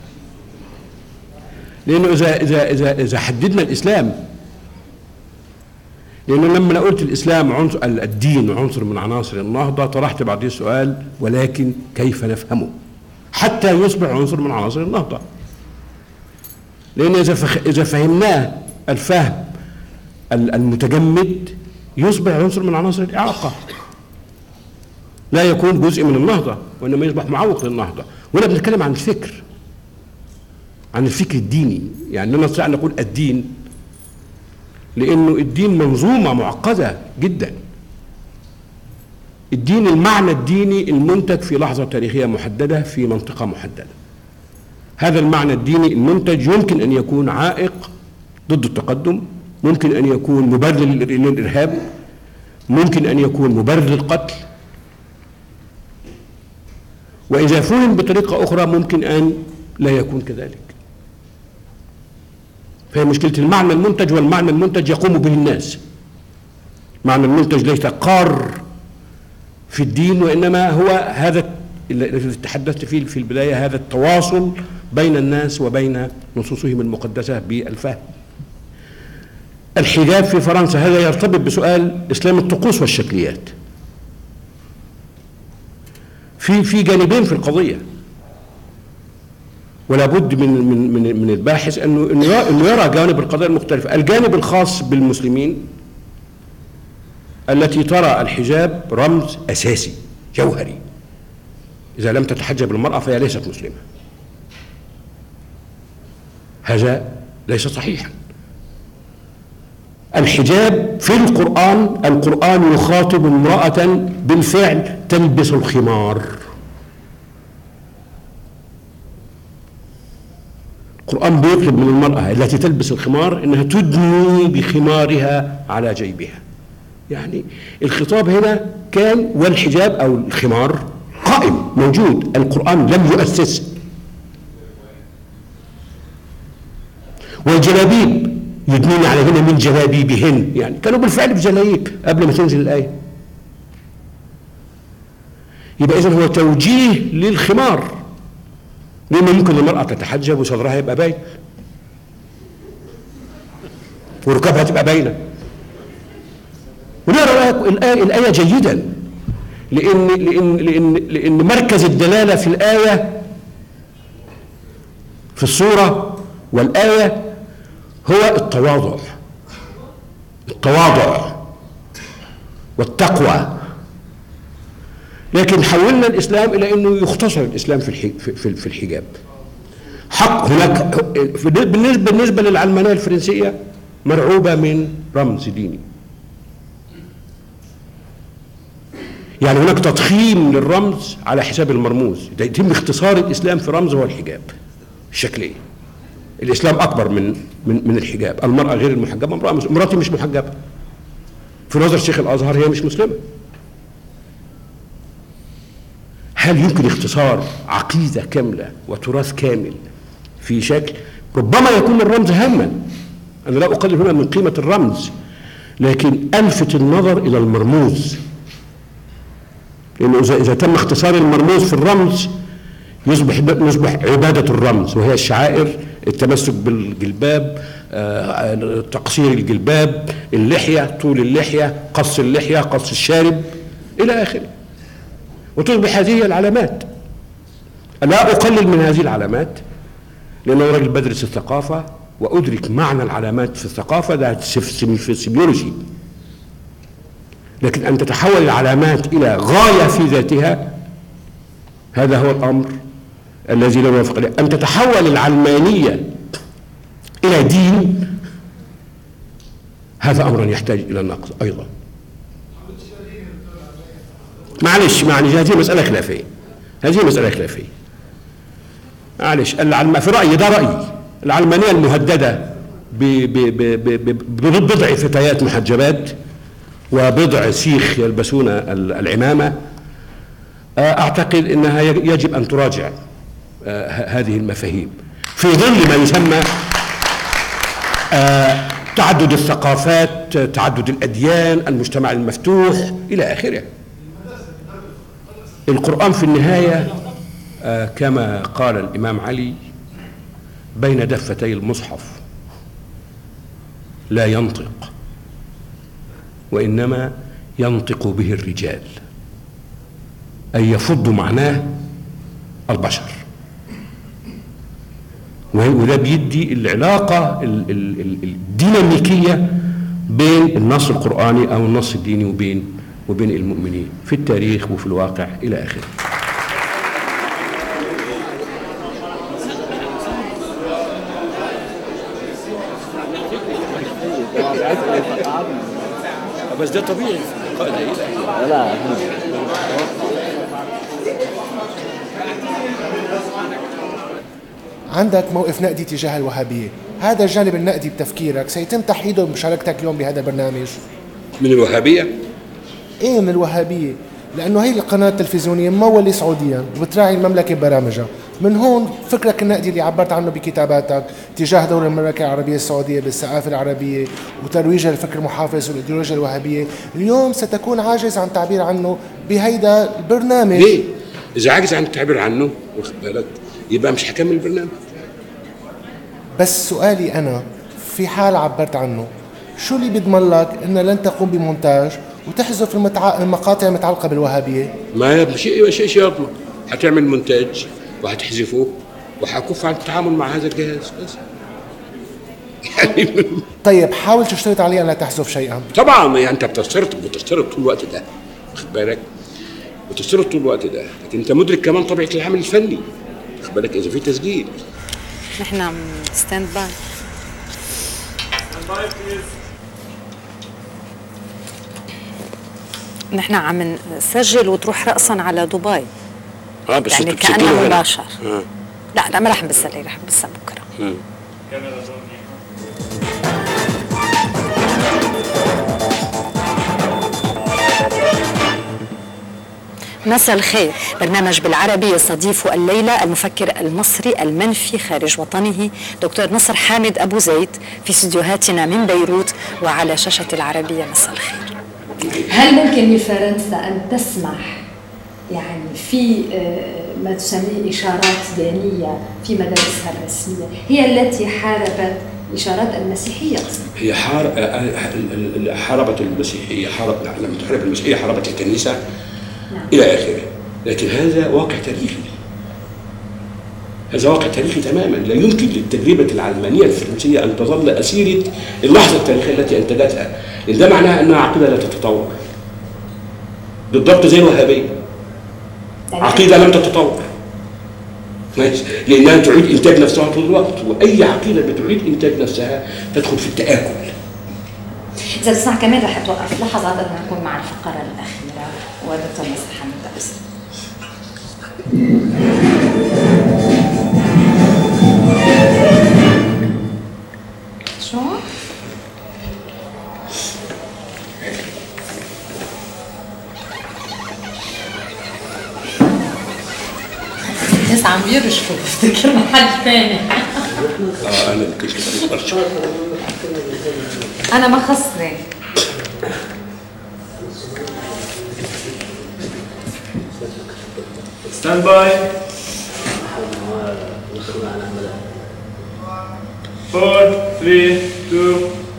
لانه اذا اذا اذا اذا حددنا الاسلام لانه لما أنا قلت الاسلام عنصر الدين عنصر من عناصر النهضه طرحت بعديه السؤال ولكن كيف نفهمه؟ حتى يصبح عنصر من عناصر النهضه. لان اذا فخ... اذا فهمناه الفهم ال- المتجمد يصبح عنصر من عناصر الاعاقه. لا يكون جزء من النهضه وانما يصبح معوق للنهضه. وهنا بنتكلم عن الفكر. عن الفكر الديني، يعني لا نستطيع ان نقول الدين لانه الدين منظومه معقده جدا. الدين المعنى الديني المنتج في لحظة تاريخية محددة في منطقة محددة هذا المعنى الديني المنتج يمكن أن يكون عائق ضد التقدم ممكن أن يكون مبرر للإر- للإرهاب ممكن أن يكون مبرر للقتل وإذا فهم بطريقة أخرى ممكن أن لا يكون كذلك فهي مشكلة المعنى المنتج والمعنى المنتج يقوم به الناس معنى المنتج ليس قار في الدين وانما هو هذا الذي تحدثت فيه في البدايه هذا التواصل بين الناس وبين نصوصهم المقدسه بالفهم. الحجاب في فرنسا هذا يرتبط بسؤال اسلام الطقوس والشكليات. في في جانبين في القضيه. ولا بد من من من من الباحث انه انه يرى- انه يرى جانب القضايا المختلفه، الجانب الخاص بالمسلمين التي ترى الحجاب رمز اساسي جوهري اذا لم تتحجب المراه فهي ليست مسلمه هذا ليس صحيحا الحجاب في القران القران يخاطب امراه بالفعل تلبس الخمار القرآن بيطلب من المرأة التي تلبس الخمار أنها تدني بخمارها على جيبها يعني الخطاب هنا كان والحجاب او الخمار قائم موجود القران لم يؤسسه والجلابيب يدنين عليهن من جلابيبهن يعني كانوا بالفعل بجلابيب قبل ما تنزل الايه يبقى اذا هو توجيه للخمار لانه ممكن المراه تتحجب وصدرها يبقى باين وركبها تبقى باينه ونقرا الآية, الآية جيدا لأن لأن لأن لأن مركز الدلالة في الآية في الصورة والآية هو التواضع التواضع والتقوى لكن حولنا الإسلام إلى أنه يختصر الإسلام في الحي- في- في في الحجاب حق هناك بالنسبة بالنسبة للعلمانية الفرنسية مرعوبة من رمز ديني يعني هناك تضخيم للرمز على حساب المرموز ده يتم اختصار الاسلام في رمز هو الحجاب الشكليه الاسلام اكبر من من من الحجاب المراه غير المحجبه امراه مس- مراتي مش محجبه في نظر شيخ الازهر هي مش مسلمه هل يمكن اختصار عقيده كامله وتراث كامل في شكل ربما يكون الرمز هاما انا لا اقلل هنا من قيمه الرمز لكن الفت النظر الى المرموز لانه اذا اذا تم اختصار المرموز في الرمز يصبح يصبح عباده الرمز وهي الشعائر التمسك بالجلباب آه، تقصير الجلباب اللحيه طول اللحيه قص اللحيه قص الشارب الى اخره وتصبح هذه هي العلامات لا اقلل من هذه العلامات لانه راجل بدرس الثقافه وادرك معنى العلامات في الثقافه ده في السيميولوجي لكن ان تتحول العلامات الى غايه في ذاتها هذا هو الامر الذي لا نوافق عليه ان تتحول العلمانيه الى دين هذا امر يحتاج الى النقد ايضا معلش معلش هذه مساله خلافيه هذه مساله خلافيه معلش العلم في رايي ده رايي العلمانيه المهدده ب- ب- ب- ب- ب- ببضع فتيات محجبات وبضع سيخ يلبسون ال- العمامه آه، اعتقد انها يج- يجب ان تراجع آه، ه- هذه المفاهيم في ظل ما يسمى آه، تعدد الثقافات آه، تعدد الاديان المجتمع المفتوح الى اخره القران في النهايه آه، كما قال الامام علي بين دفتي المصحف لا ينطق وانما ينطق به الرجال اي يفض معناه البشر وه- وده بيدي العلاقه ال- ال- ال- الديناميكيه بين النص القراني او النص الديني وبين وبين المؤمنين في التاريخ وفي الواقع الى اخره بس ده طبيعي لا عندك موقف نقدي تجاه الوهابية هذا الجانب النقدي بتفكيرك سيتم تحييده بمشاركتك اليوم بهذا البرنامج من الوهابيه ايه من الوهابية لأنه هي القناة التلفزيونية ممولة سعوديا وبتراعي المملكة ببرامجها من هون فكرك النقدي اللي عبرت عنه بكتاباتك تجاه دور المملكة العربية السعودية بالثقافة العربية وترويجها للفكر المحافظ والإيديولوجيا الوهابية اليوم ستكون عاجز عن التعبير عنه بهيدا البرنامج ليه؟ اذا عاجز عن التعبير عنه واخد بالك يبقى مش هكمل البرنامج بس سؤالي أنا في حال عبرت عنه شو اللي بيضمن لك أن لن تقوم بمونتاج وتحذف المتع... المقاطع المتعلقة بالوهابية ما مش شيء شيء يضمن هتعمل مونتاج وهتحذفه وهكف عن التعامل مع هذا الجهاز بس يعني طيب حاول تشترط علي أن لا تحذف شيئا طبعا يعني انت بتشترط بتشترط طول الوقت ده واخد بالك بتشترط طول الوقت ده لكن انت مدرك كمان طبيعه العمل الفني واخد بالك اذا في تسجيل نحن عم ستاند باي نحن عم نسجل وتروح رأسا على دبي اه بس يعني انتوا بتسجلوا كأنه هنا. مباشر اه لا لا ما رح نبثها رح نبثها بكره مم. مساء الخير برنامج بالعربي يستضيف الليلة المفكر المصري المنفي خارج وطنه دكتور نصر حامد أبو زيد في استديوهاتنا من بيروت وعلى شاشة العربية مساء الخير هل ممكن لفرنسا أن تسمح يعني في آه، ما تسميه إشارات دينية في مدارسها الرسمية هي التي حاربت إشارات المسيحية أصلا هي حار... آه، آه، ال- ال- حاربت المسيحيه حارب لم تحارب المسيحيه حاربت الكنيسه نعم. الى اخره لكن هذا واقع تاريخي هذا واقع تاريخي تماما لا يمكن للتجربه العلمانيه الفرنسيه ان تظل اسيره اللحظه التاريخيه التي انتجتها لان ده معناها انها عقيده لا تتطور بالضبط زي الوهابيه عقيده لم تتطور ماشي؟ لانها تعيد انتاج نفسها طول الوقت واي عقيده بتعيد انتاج نفسها تدخل في التاكل إذا تسمح كمان رح توقف لحظة قبل ما نكون مع الفقرة الأخيرة ودكتور نصر حمد أبو زيد. ناس عم يرشفوا بفتكر محل ثاني اه انا اللي كنت برشا انا ما خصني ستاند باي فور ثري تو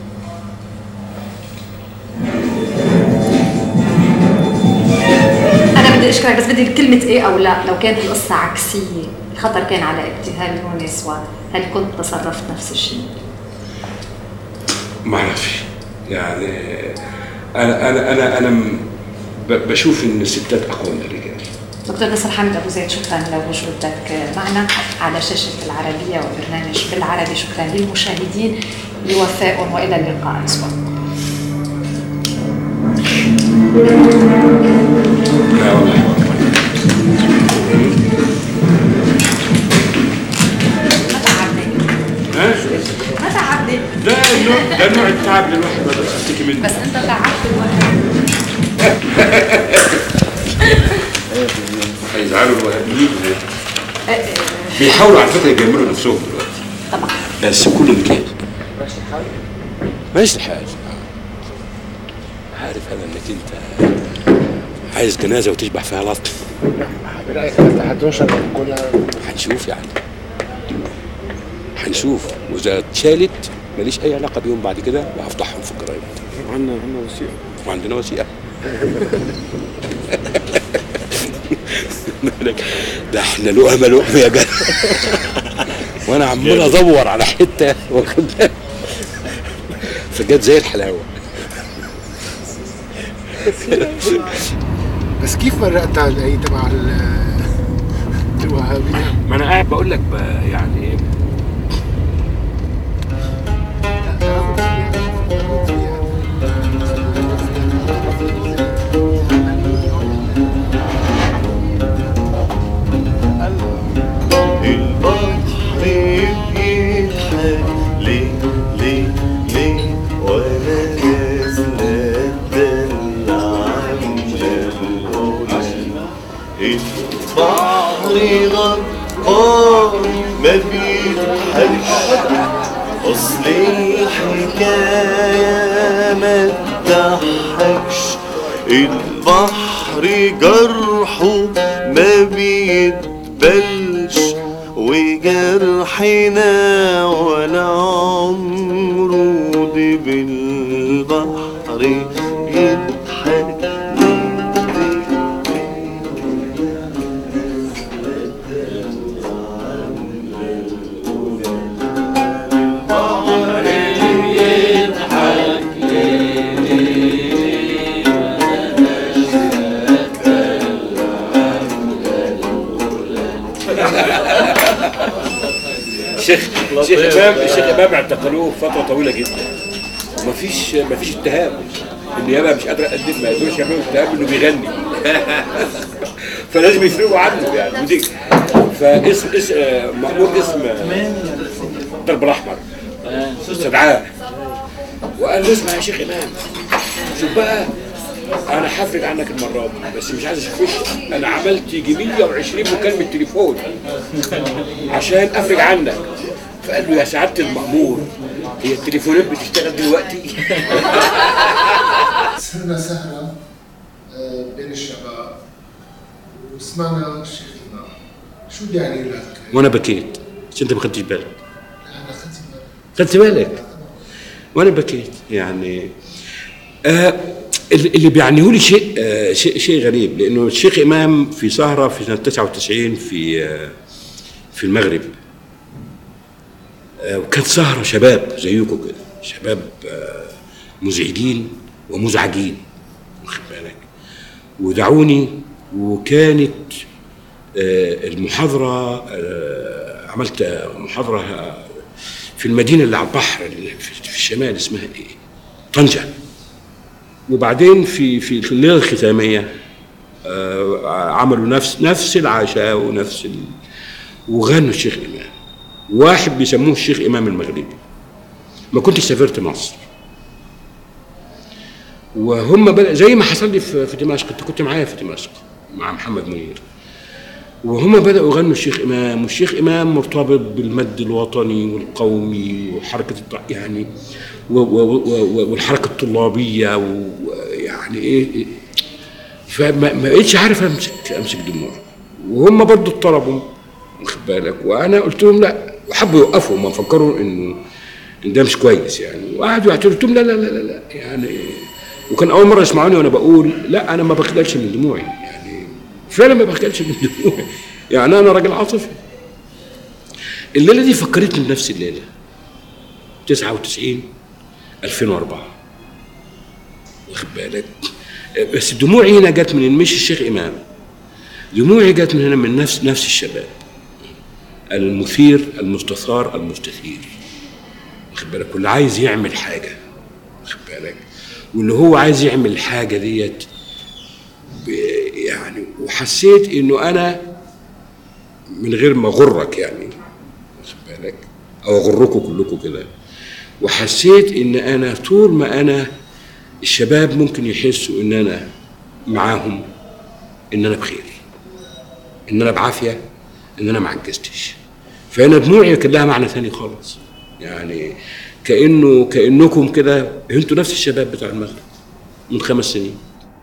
انا بدي اشكرك بس بدي كلمه ايه او لا لو كانت القصه عكسيه الخطر كان على ابتهال يونس وهل كنت تصرفت نفس الشيء؟ ما اعرفش يعني انا انا انا انا م- ب- بشوف ان الستات اقوى من الرجال دكتور نصر حامد ابو زيد شكرا لوجودك معنا على شاشه العربيه وبرنامج بالعربي شكرا للمشاهدين لوفاء والى اللقاء الاسبوع لا والله ها؟ ما تعبني ده نوع ده نوع التعب اللي الواحد ما يقدرش يشتكي منه بس انت تعبت الواحد هيزعلوا الوهابيين بيحاولوا على فكره يجملوا نفسهم دلوقتي طبعا بس كله مكياج ماشي الحال عارف انا انك انت عايز جنازه وتشبح فيها لط برايك انت هتنشر كلها هنشوف يعني هنشوف واذا اتشالت ماليش اي علاقه بيهم بعد كده وهفضحهم في الجرايد عندنا عندنا وثيقه وعندنا وثيقه ده احنا لقمه لقمه يا جدع وانا عمال ادور على حته واخد بالك؟ فجت زي الحلاوه بس كيف مرقتها هي تبع ال- الوهابيه؟ ما انا قاعد بقول لك بقى يعني ايه البحر بيضحك ليه ليه ليه وانا نازله اتدلع عامله القلة البحر غرقان ما بيضحكش اصل الحكايه ما تضحكش البحر جرحه ما بيتبلش وجرحنا ولا عمره دي بالبحر يضحك الشيخ الشيخ امام الشيخ امام اعتقلوه فتره طويله جدا ومفيش مفيش اتهام النيابه مش قادره تقدم ما يقدروش يعملوا اتهام انه بيغني فلازم يفرقوا عنه يعني ودي فاسم اسم آه، مأمور اسم آه، الدرب الاحمر استدعاه وقال له اسمع يا شيخ امام شوف بقى انا هفرج عنك المره دي بس مش عايز اشوف وشك انا عملت يجي 120 مكالمه تليفون عشان افرج عنك فقال له يا سعاده المأمور هي التليفونات بتشتغل دلوقتي صرنا سهرة آه، بين الشباب وسمعنا الشيخ إمام شو بيعني لك؟ وانا بكيت بس انت ما خدتش بالك أنا خدت بالي. خدت بالك وانا بكيت يعني آه اللي اللي بيعنيه لي شيء آه شيء شيء غريب لانه الشيخ امام في سهره في سنه 99 في آه في المغرب آه وكانت سهره شباب زيكم كده شباب آه مزعجين ومزعجين واخد بالك ودعوني وكانت آه المحاضره آه عملت محاضره آه، في المدينه اللي على البحر اللي في في الشمال اسمها ايه؟ طنجه وبعدين في في في الليله الختاميه آه، عملوا نفس نفس العشاء ونفس ال... وغنوا الشيخ امام واحد بيسموه الشيخ امام المغربي ما كنتش سافرت مصر وهم بدأ زي ما حصل لي في في دمشق انت كنت معايا في دمشق مع محمد منير وهم بدأوا يغنوا الشيخ إمام والشيخ إمام مرتبط بالمد الوطني والقومي وحركة الط- يعني و- و- و- والحركة الطلابية ويعني إيه إيه. فما ما بقتش عارف أمسك أمسك دموعي وهم برضو اضطربوا واخد بالك وأنا قلت لهم لا وحبوا يوقفوا ما فكروا إنه إن ده مش كويس يعني وقعدوا يعترضوا قلت لهم لا لا لا لا, لا يعني وكان أول مرة يسمعوني وأنا بقول لا أنا ما بخجلش من دموعي يعني فعلا ما بخجلش من دموعي يعني انا راجل عاطفي الليله دي فكرتني بنفس الليله 99 2004 واخد بالك بس دموعي هنا جت من مش الشيخ امام دموعي جت من هنا من نفس نفس الشباب المثير المستثار المستثير واخد بالك واللي عايز يعمل حاجه واخد بالك واللي هو عايز يعمل الحاجه ديت ب- يعني وحسيت انه انا من غير ما اغرك يعني واخد بالك او اغركم كلكم كده وحسيت ان انا طول ما انا الشباب ممكن يحسوا ان انا معاهم ان انا بخير ان انا بعافيه ان انا ما عجزتش فانا دموعي كان لها معنى ثاني خالص يعني كانه كانكم كده انتوا نفس الشباب بتاع المغرب من خمس سنين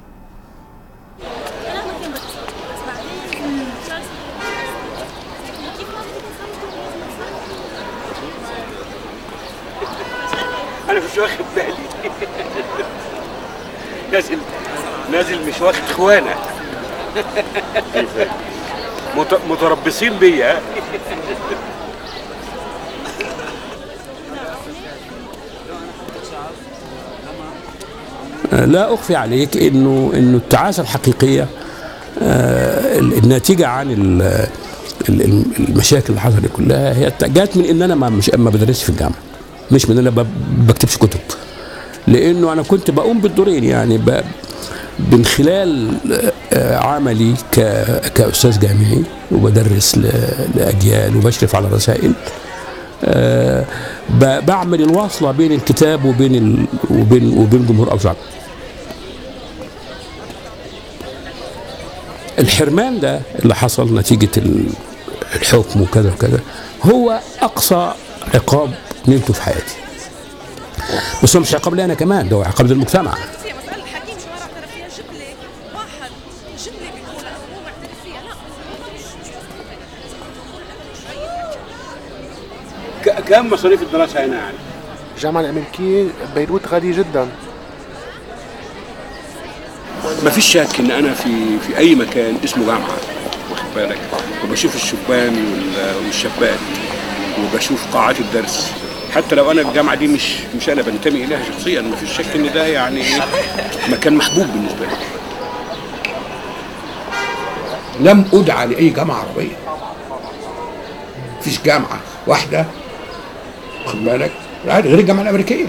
انا مش واخد بالي نازل نازل مش واخد اخوانا مت- متربصين بيا لا اخفي عليك انه انه التعاسه الحقيقيه آه، الناتجه عن ال- ال- المشاكل اللي حصلت كلها هي جات من ان انا ما مش ما بدرسش في الجامعه مش من ان انا ب- بكتبش كتب لانه انا كنت بقوم بالدورين يعني ب- من خلال آه، عملي ك- كاستاذ جامعي وبدرس ل- لاجيال وبشرف على رسائل آه، ب- بعمل الواصله بين الكتاب وبين ال... وبين وبين جمهور اوسع الحرمان ده اللي حصل نتيجه ال- الحكم وكذا وكذا هو اقصى عقاب نلته في حياتي بس هو مش عقاب لي انا كمان ده هو عقاب للمجتمع ك- كم مصاريف الدراسه هنا يعني؟ الجامعة الأمريكية بيروت غالية جدا ما فيش شك ان انا في في اي مكان اسمه جامعه واخد بالك وبشوف الشبان وال- والشابات وبشوف قاعات الدرس حتى لو انا الجامعه دي مش مش انا بنتمي اليها شخصيا ما فيش شك ان ده يعني إيه، مكان محبوب بالنسبه لي لم ادعى لاي جامعه عربيه مفيش جامعه واحده واخد بالك عادي غير الجامعه الامريكيه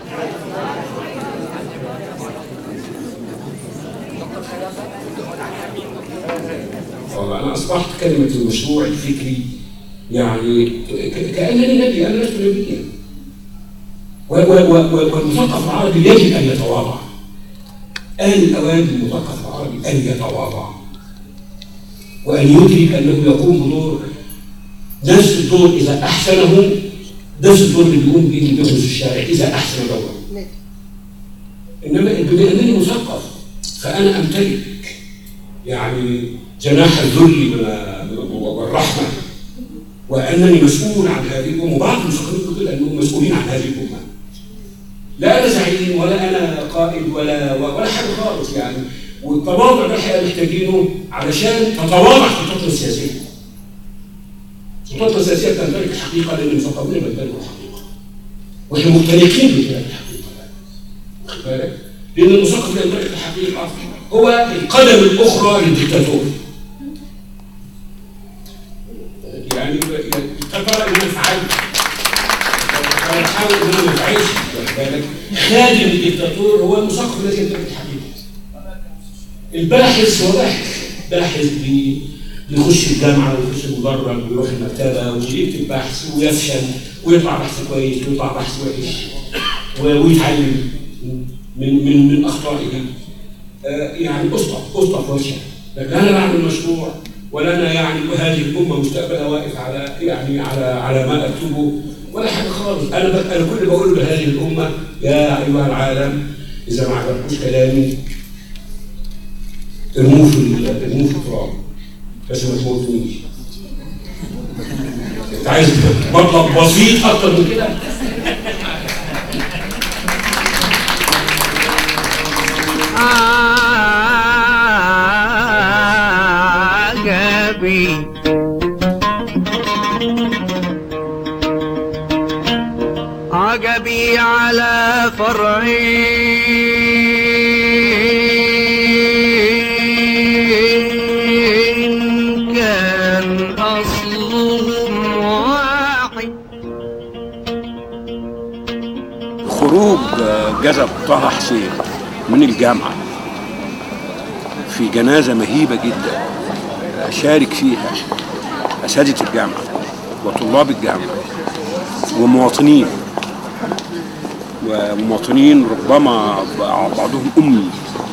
أنا أصبحت كلمة المشروع الفكري يعني ك- كأنني نبي أنا لست نبيا و- و- و- و- والمثقف العربي يجب أن يتواضع آن الأوان للمثقف العربي أن يتواضع وأن يدرك أنه يقوم بدور نفس الدور إذا أحسنه نفس الدور اللي بيقوم به اللي بيخرج الشارع إذا أحسن دوره إنما بما أنني مثقف فأنا أمتلك يعني جناح الذل من- والرحمة وأنني مسؤول عن هذه الأمة وبعض المثقفين يقول كده أنهم مسؤولين عن هذه الأمة لا أنا زعيم ولا أنا قائد ولا ولا حاجة خالص يعني والتواضع ده احنا محتاجينه علشان تتواضع خططنا السياسية خططنا السياسية تمتلك الحقيقة لأن المثقفين بيمتلكوا الحقيقة واحنا ممتلكين بتلك الحقيقة واخد بالك؟ لأن المثقف لا يمتلك الحقيقة هو القدم الأخرى للدكتاتور يعني ترى ان انا فعلت انا بحاول ان انا ما افعلش واخد بالك خادم الدكتاتور هو المثقف الذي يمتلك الحقيقه الباحث هو باحث باحث بي بيخش الجامعه ويخش المدرج ويروح المكتبه ويكتب بحث ويفشل ويطلع بحث كويس ويطلع بحث وحش و- ويتعلم من من من اخطائه آه، يعني اسقط اسقط وفشل لكن انا بعمل مشروع ولنا يعني وهذه الامه مستقبلها واقف على يعني على على ما اكتبه ولا حاجه خالص انا ب- انا كل اللي بقوله لهذه الامه يا ايها العالم اذا ما عجبكوش كلامي ارموه في ال- ارموه في التراب بس ما تموتونيش انت عايز مطلب بسيط اكتر من كده عجبي عجبي على فرعين كان أصلهم واحد خروج آه، جذب طه حسين من الجامعة في جنازة مهيبة جدا آه، شارك فيها أساتذة الجامعة وطلاب الجامعة ومواطنين ومواطنين ربما بعضهم أمي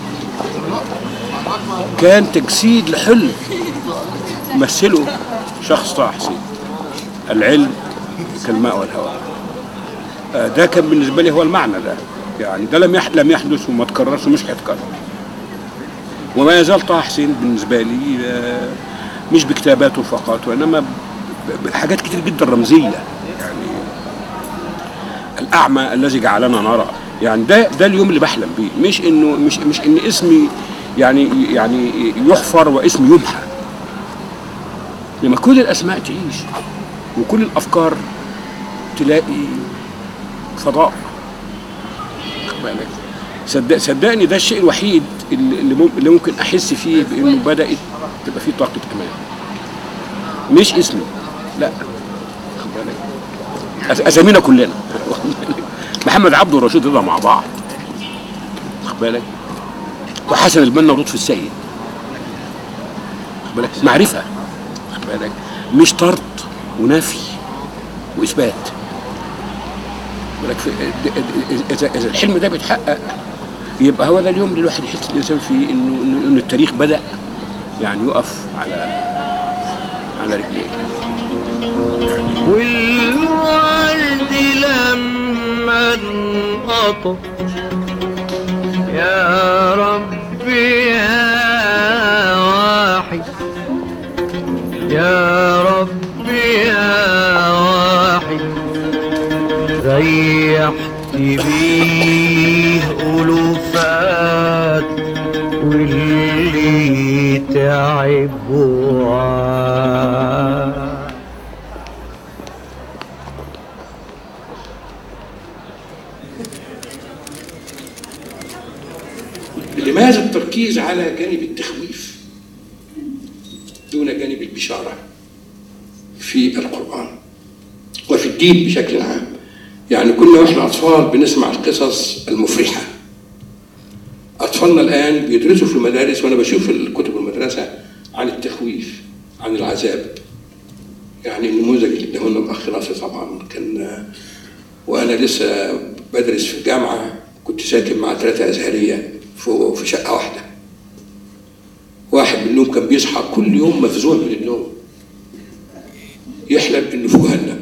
كان تجسيد لحلم مثله شخص طه حسين العلم كالماء والهواء آه، ده كان بالنسبه لي هو المعنى ده يعني ده لم يح- لم يحدث وما تكررش ومش هيتكرر وما يزال طه حسين بالنسبه لي آه، مش بكتاباته فقط وانما ب- بحاجات كتير جدا رمزيه يعني الاعمى الذي جعلنا نرى يعني ده ده اليوم اللي بحلم بيه مش انه مش مش ان اسمي يعني يعني يحفر واسمي يمحى لما كل الاسماء تعيش وكل الافكار تلاقي فضاء واخد بالك؟ صدق صدقني ده الشيء الوحيد اللي اللي مم- اللي ممكن احس فيه بانه بدات تبقى فيه طاقه امان مش اسمي لا واخد بالك؟ أس- اسامينا كلنا محمد عبده ورشيد رضا مع بعض واخد بالك وحسن البنا ولطفي السيد واخد بالك معرفه واخد بالك مش طرد ونفي واثبات ولك في اذا اذا الحلم ده بيتحقق يبقى هو ده اليوم اللي الواحد يحس الانسان فيه انه انه إنه التاريخ بدا يعني يقف على على رجليه والورد لما انقطع يا ربي يا واحد يا ربي يا واحد ريحت بيه ألوفات واللي تعب وعاد لماذا التركيز على جانب التخويف دون جانب البشارة في القرآن وفي الدين بشكل عام يعني كنا واحنا أطفال بنسمع القصص المفرحة أطفالنا الآن بيدرسوا في المدارس وأنا بشوف الكتب المدرسة عن التخويف عن العذاب يعني النموذج اللي اداهولنا الأخ ناصر طبعا كان وأنا لسه بدرس في الجامعة كنت ساكن مع ثلاثة أزهرية في في شقة واحدة واحد منهم كان بيصحى كل يوم مفزوع من النوم يحلم انه في جهنم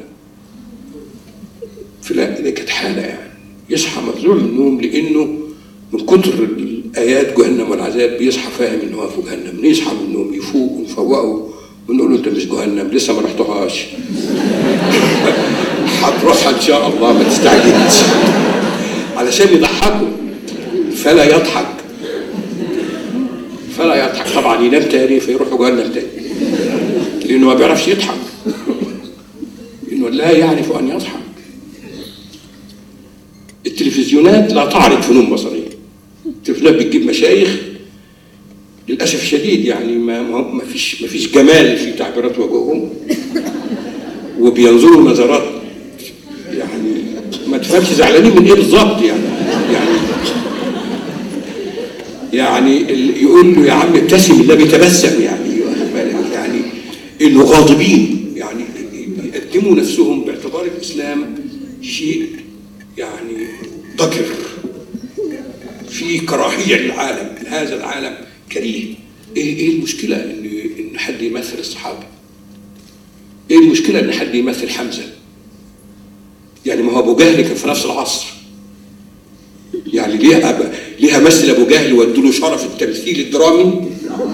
فلا دي كانت حالة يعني يصحى مفزوع من النوم لانه من كتر الايات جهنم والعذاب بيصحى فاهم ان هو في جهنم يصحى من النوم يفوق ونفوقه ونقول له انت مش جهنم لسه ما رحتهاش هتروحها ان شاء الله ما تستعجلش علشان يضحكوا فلا يضحك فلا يضحك طبعا ينام تاني فيروح جهنم تاني لانه ما بيعرفش يضحك لانه لا يعرف ان يضحك التلفزيونات لا تعرض فنون بصريه التلفزيونات بتجيب مشايخ للاسف الشديد يعني ما ما ما فيش ما فيش جمال في تعبيرات وجوههم وبينظروا نظرات يعني ما تفهمش زعلانين من ايه بالظبط يعني يعني يعني ال- يقول له يا عم ابتسم الله بيتبسم يعني واخد بالك؟ يعني انه غاضبين يعني يقدموا نفسهم باعتبار الاسلام شيء يعني ضجر في كراهيه للعالم هذا العالم كريه ايه ايه المشكله ان ان حد يمثل الصحابه ايه المشكله ان حد يمثل حمزه يعني ما هو ابو جهل كان في نفس العصر يعني ليه أب... ليه امثل ابو جهل وادوا له شرف التمثيل الدرامي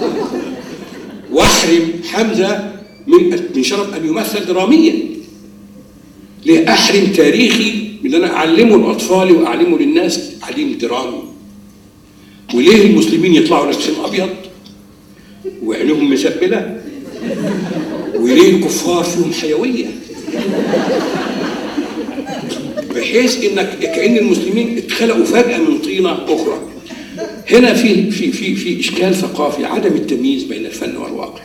واحرم حمزه من من شرف ان يمثل دراميا ليه احرم تاريخي من ان انا اعلمه لاطفالي واعلمه للناس تعليم درامي وليه المسلمين يطلعوا لابسين ابيض وعينهم مسبله وليه الكفار فيهم حيويه بحيث انك كان المسلمين اتخلقوا فجاه من طينه اخرى هنا في في في في اشكال ثقافي عدم التمييز بين الفن والواقع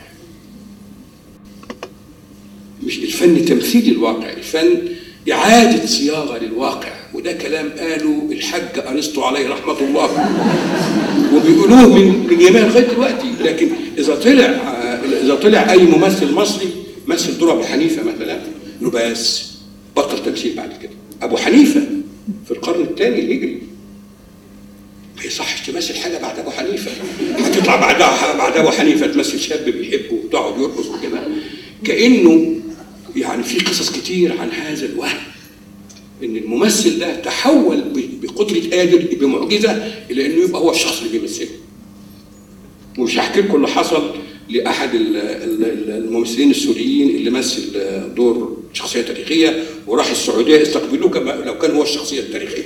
مش الفن تمثيل الواقع الفن إعادة صياغة للواقع وده كلام قاله الحاج أرسطو عليه رحمة الله وبيقولوه من من يومين لغاية دلوقتي لكن إذا طلع إذا طلع أي ممثل مصري مثل دور أبو حنيفة مثلا إنه بس بطل تمثيل بعد كده أبو حنيفة في القرن الثاني الهجري ما يصحش تمثل حاجة بعد أبو حنيفة هتطلع بعدها بعد أبو حنيفة تمثل شاب بيحبه وتقعد يرقص وكده كأنه يعني في قصص كتير عن هذا الوهم ان الممثل ده تحول ب- بقدره قادر بمعجزه الى انه يبقى هو الشخص اللي بيمثله ومش هحكي لكم اللي حصل لاحد ال- ال- ال- الممثلين السوريين اللي مثل دور شخصيه تاريخيه وراح السعوديه استقبلوه كما لو كان هو الشخصيه التاريخيه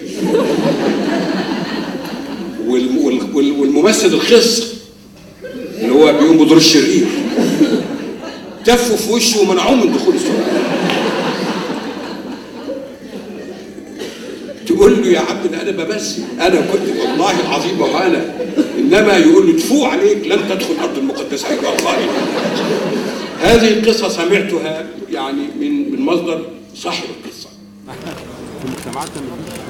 وال- وال- وال- والممثل الخص اللي هو بيقوم بدور الشرير تفوا في وشه ومنعوه من دخول السعوديه تقول له يا عبد ده انا بمثل انا كنت والله العظيم وانا انما يقول له تفو عليك لن تدخل الارض المقدسه ايها الخائن هذه القصه سمعتها يعني من من مصدر صاحب القصه في مجتمعاتنا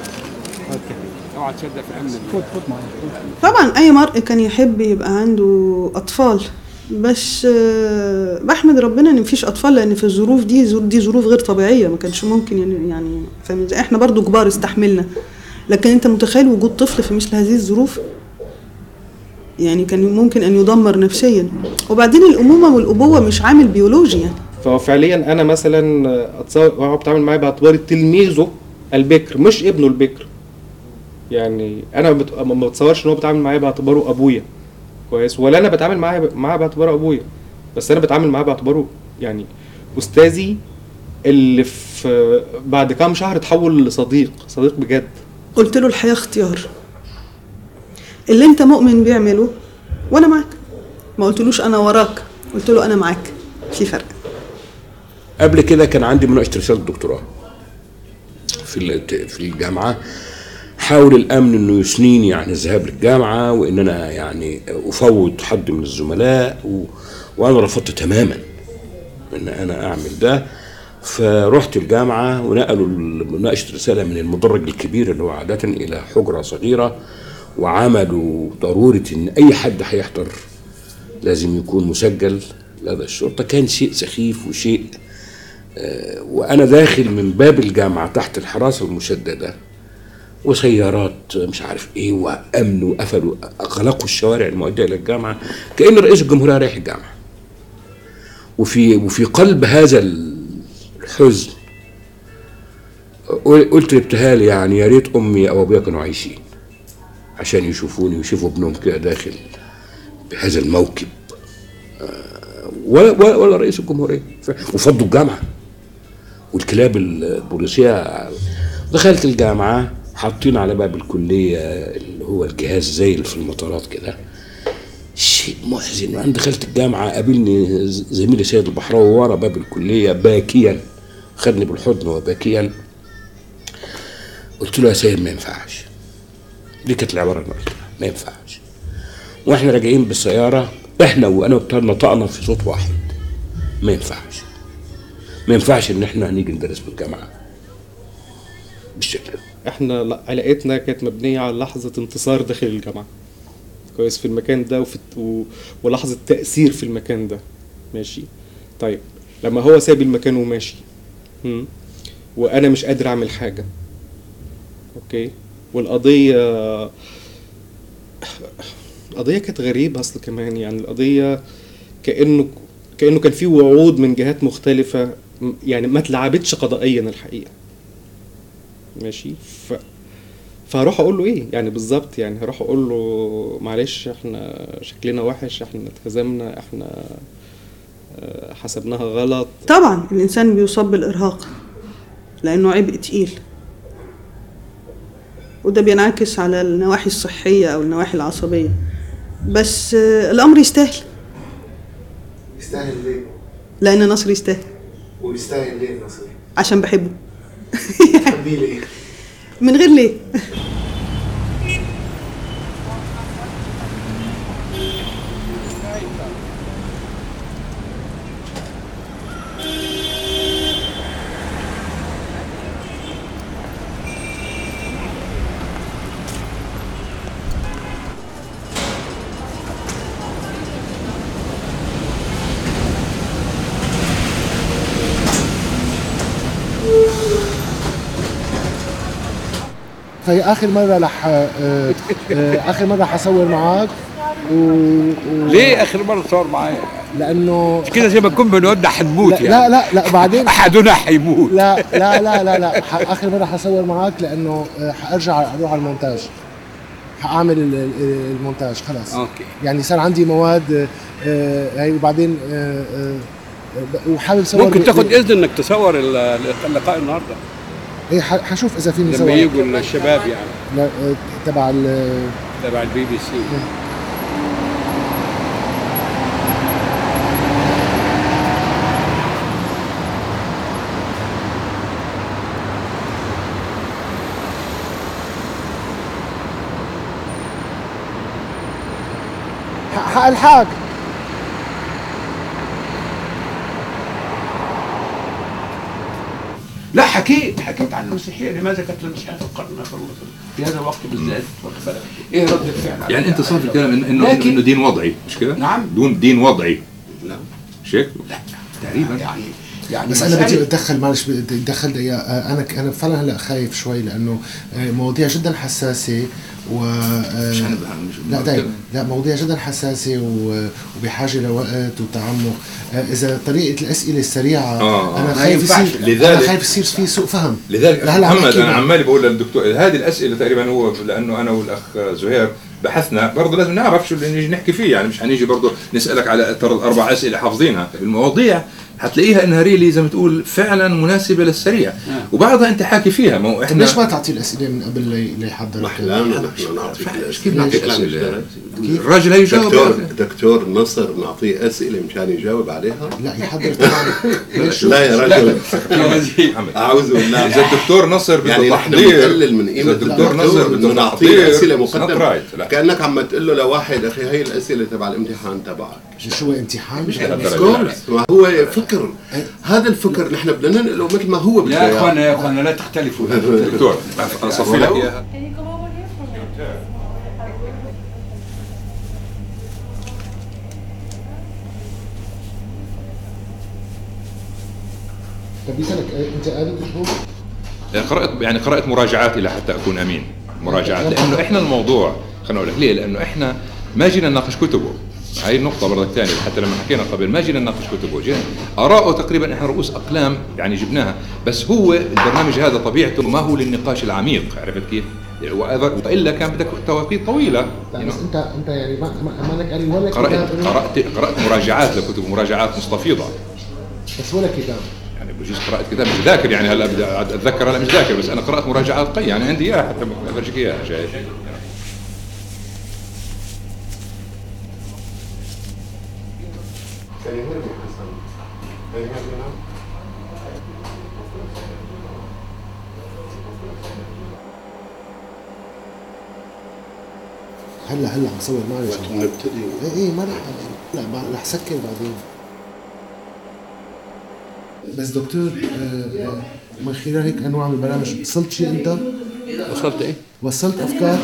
اوعى تصدق في امن خد خد طبعا اي مرء كان يحب يبقى عنده اطفال بس آه، بحمد ربنا ان مفيش اطفال لان في الظروف دي ظر- دي ظروف غير طبيعيه ما كانش ممكن يعني يعني فاهم ازاي احنا برضو كبار استحملنا لكن انت متخيل وجود طفل في مثل هذه الظروف يعني كان ممكن ان يدمر نفسيا وبعدين الامومه والابوه مش عامل بيولوجي يعني فهو فعليا انا مثلا اتصور وهو بيتعامل معايا باعتباري تلميذه البكر مش ابنه البكر يعني انا ما بت- ما بتصورش ان هو بيتعامل معايا باعتباره ابويا كويس ولا انا بتعامل معاه معاه باعتباره ابويا بس انا بتعامل معاه باعتباره يعني استاذي اللي في بعد كام شهر اتحول لصديق صديق بجد قلت له الحياه اختيار اللي انت مؤمن بيعمله وانا معاك ما قلتلوش انا وراك قلت له انا معاك في فرق قبل كده كان عندي مناقشه رساله دكتوراه في ال- في الجامعه حاول الامن انه يثنيني عن الذهاب للجامعه وان انا يعني افوض حد من الزملاء و... وانا رفضت تماما ان انا اعمل ده فرحت الجامعه ونقلوا مناقشه رساله من المدرج الكبير اللي هو عاده الى حجره صغيره وعملوا ضروره ان اي حد هيحضر لازم يكون مسجل لدى الشرطه كان شيء سخيف وشيء آه، وانا داخل من باب الجامعه تحت الحراسه المشدده وسيارات مش عارف ايه وامن وقفلوا اغلقوا الشوارع المؤديه الى الجامعه كان رئيس الجمهوريه رايح الجامعه وفي وفي قلب هذا الحزن قلت لابتهال يعني يا ريت امي او ابويا كانوا عايشين عشان يشوفوني ويشوفوا ابنهم كده داخل بهذا الموكب آه، ولا ولا, ولا رئيس الجمهوريه ف- وفضوا الجامعه والكلاب البوليسيه دخلت الجامعه حاطين على باب الكليه اللي هو الجهاز زي اللي في المطارات كده شيء محزن وانا دخلت الجامعه قابلني ز- زميلي سيد البحراوي ورا باب الكليه باكيا خدني بالحضن وباكيا قلت له يا سيد ما ينفعش دي كانت العباره اللي قلتها ما ينفعش واحنا راجعين بالسياره احنا وانا وبتاع نطقنا في صوت واحد ما ينفعش ما ينفعش ان احنا هنيجي ندرس في الجامعه بالشكل ده احنا لا- علاقتنا كانت مبنيه على لحظه انتصار داخل الجامعه كويس في المكان ده وفي و... ولحظه تاثير في المكان ده ماشي طيب لما هو ساب المكان وماشي هم؟ وانا مش قادر اعمل حاجه اوكي والقضيه القضيه كانت غريبه اصل كمان يعني القضيه كانه كانه كان في وعود من جهات مختلفه م- يعني ما اتلعبتش قضائيا الحقيقه ماشي ف فهروح اقول له ايه يعني بالظبط يعني هروح اقول له معلش احنا شكلنا وحش احنا اتهزمنا احنا آه، حسبناها غلط طبعا الانسان بيصاب بالارهاق لانه عبء تقيل وده بينعكس على النواحي الصحيه او النواحي العصبيه بس آه، الامر يستاهل يستاهل ليه؟ لان نصر يستاهل ويستاهل ليه النصر؟ عشان بحبه تحبيه ليه؟ من غير ليه هي اخر مره رح آه، آه، اخر مره حصور معك و... و... ليه اخر مره تصور معايا؟ لانه كده زي ما تكون بنودع حنموت لا, يعني لا لا لا بعدين احدنا حيموت لا لا لا لا لا ح- اخر مره حصور معك لانه آه، حارجع اروح على المونتاج حاعمل ال- ال- المونتاج خلاص اوكي يعني صار عندي مواد آه، آه، هي وبعدين آه، آه، آه، وحابب صور ممكن تاخد اذن انك تصور ال- اللقاء النهارده ايه ح- حشوف اذا فيني لما صور يجوا الشباب يعني لا، آه، تبع ال- تبع البي بي سي ح- حالحاق لا حكيت حكيت عن المسيحيه لماذا كانت المسيحيه في القرن الاخر في هذا الوقت بالذات واخد بالك؟ ايه رد الفعل على- يعني انت صار في الكلام انه انه لكن- انه دين وضعي مش كده؟ نعم. دون دين وضعي لا مش هيك؟ تقريبا يعني يعني بس انا مسألة- بدي اتدخل معلش بدي اتدخل دقيقة آه، انا انا فعلا هلا خايف شوي لانه آه، مواضيع جدا حساسه و آه، مش أنا بقى- مش- لا دايما لا مواضيع جدا حساسه و- وبحاجه لوقت وتعمق آه، اذا طريقه الاسئله السريعه آه، آه. انا ما خايف ينفعش. يصير لذلك- انا خايف يصير في سوء فهم لذلك لهلا عم محمد أحكي انا معك. عمالي بقول للدكتور هذه الاسئله تقريبا هو لانه انا والاخ زهير بحثنا برضه لازم نعرف شو اللي نيجي نحكي فيه يعني مش حنيجي برضه نسالك على ترى اربع اسئله حافظينها المواضيع حتلاقيها انها ريلي زي ما تقول فعلا مناسبه للسريع وبعضها انت حاكي فيها ما هو طب احنا ليش ما تعطي الاسئله من قبل لي- ليحضر احلامنا نحن نعطيك كيف نعطيك الأسئلة. أسئلة؟ الراجل هيجاوب دكتور دكتور نصر نعطيه اسئله مشان يجاوب عليها لا يحضر طبعا ليش؟ لا يا رجل محمد. اعوذ بالله اذا الدكتور نصر بده يعني نحن تحضير بنقلل من قيمه إذا الدكتور نصر بده انه نعطيه تحضير اسئله it's not مقدمه right. لا. كانك عم تقول له لواحد اخي هي الاسئله تبع الامتحان تبعك شو هو امتحان؟ مش ما هو فكر هذا الفكر نحن بدنا ننقله مثل ما هو بده يا إياه. اخوانا يا اخوانا لا تختلفوا دكتور اصفي لك اياها طب يسالك آه، انت قابل شو؟ قرأت يعني قرأت مراجعات إلى حتى أكون أمين مراجعات لأنه إحنا الموضوع خليني أقول لك ليه لأنه إحنا ما جينا نناقش كتبه هاي النقطة برضك ثانية حتى لما حكينا قبل ما جينا نناقش كتبه جينا آراءه تقريبا إحنا رؤوس أقلام يعني جبناها بس هو البرنامج هذا طبيعته ما هو للنقاش العميق عرفت كيف؟ وإذا- وإلا كان بدك توقيت طويلة لا بس انت انت يعني ما ما ما لك قال ولا قرأت كتاب قرأت قرأت مراجعات لكتب مراجعات مستفيضة بس ولا كتاب يعني بجوز قرأت كتاب مش ذاكر يعني هلا بدي أقعد اتذكر هلا مش ذاكر بس انا قرأت مراجعات قي يعني عندي اياها حتى بفرجيك اياها شايف هلا هلا عم صور معلش وقت بنبتدي ايه ايه ما رح لا بعد- رح سكر بعدين بس دكتور آه، آه، من خلال هيك انواع من البرامج وصلت شيء انت؟ وصلت ايه؟ وصلت افكار؟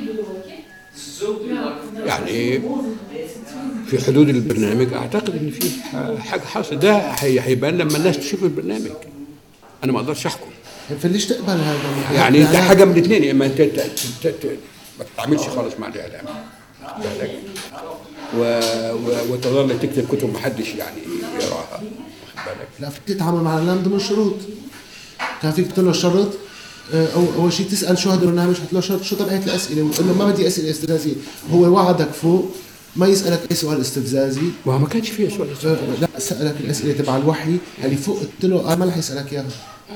يعني في حدود البرنامج اعتقد ان في حاجه حاصله ده هي- هيبان لما الناس تشوف البرنامج انا ما اقدرش احكم فليش تقبل هذا؟ يعني انت لا، لا. حاجه من الاثنين يا اما انت ت- ت- ت- ما تتعاملش خالص مع الاعلام و... و... وتظل تكتب كتب محدش يعني يراها واخد بالك لا فيك تتعامل مع الاعلام ضمن شروط كان فيك تقول له شرط آه، أو اول شيء تسال شو هذا البرنامج حط له شرط شو طبيعه الاسئله وتقول له ما بدي اسئله استفزازيه هو وعدك فوق ما يسالك اي سؤال استفزازي ما ما كانش فيه سؤال استفزازي لا سالك الاسئله تبع الوحي اللي فوق قلت له آه ما رح يسالك اياها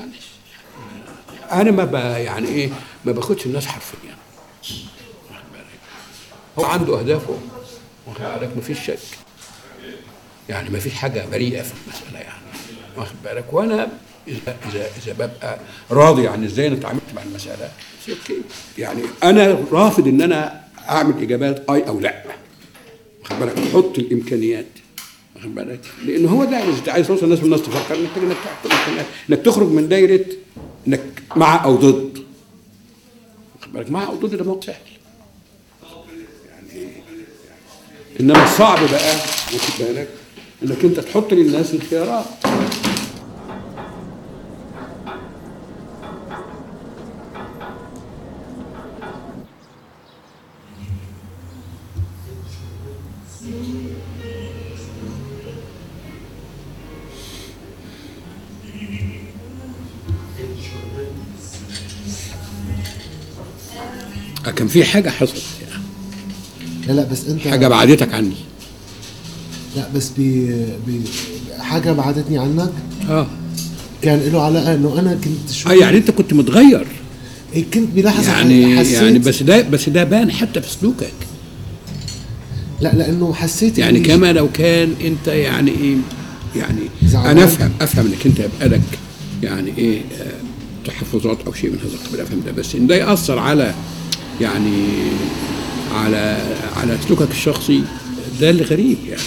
انا ما ب... يعني ايه ما باخدش الناس حرفيا واخد بالك؟ هو عنده اهدافه واخد بالك مفيش شك يعني مفيش حاجه بريئه في المساله يعني واخد بالك وانا اذا اذا اذا ببقى راضي عن ازاي انا اتعاملت مع المساله it's اوكي يعني انا رافض ان انا اعمل اجابات اي او لا واخد بالك حط الامكانيات واخد بالك لان هو ده اللي انت عايز توصل الناس والناس تفكر محتاج انك تحط الامكانيات انك تخرج من دايره انك مع او ضد واخد بالك مع او ضد ده موضوع سهل يعني انما الصعب بقى واخد بالك انك انت تحط للناس الخيارات كان في حاجه حصلت يعني لا لا بس انت حاجه بعدتك عني لا بس ب ب حاجه بعدتني عنك اه كان له علاقه انه انا كنت شوي اه يعني انت كنت متغير إيه كنت بلحظه يعني حسيت يعني بس ده بس ده بان حتى في سلوكك لا لانه حسيت يعني إني- كما لو كان انت يعني ايه يعني زعلان. انا افهم افهم انك انت يبقى لك يعني ايه آه، تحفظات او شيء من هذا القبيل افهم ده بس ان ده ياثر على يعني على على سلوكك الشخصي ده اللي غريب يعني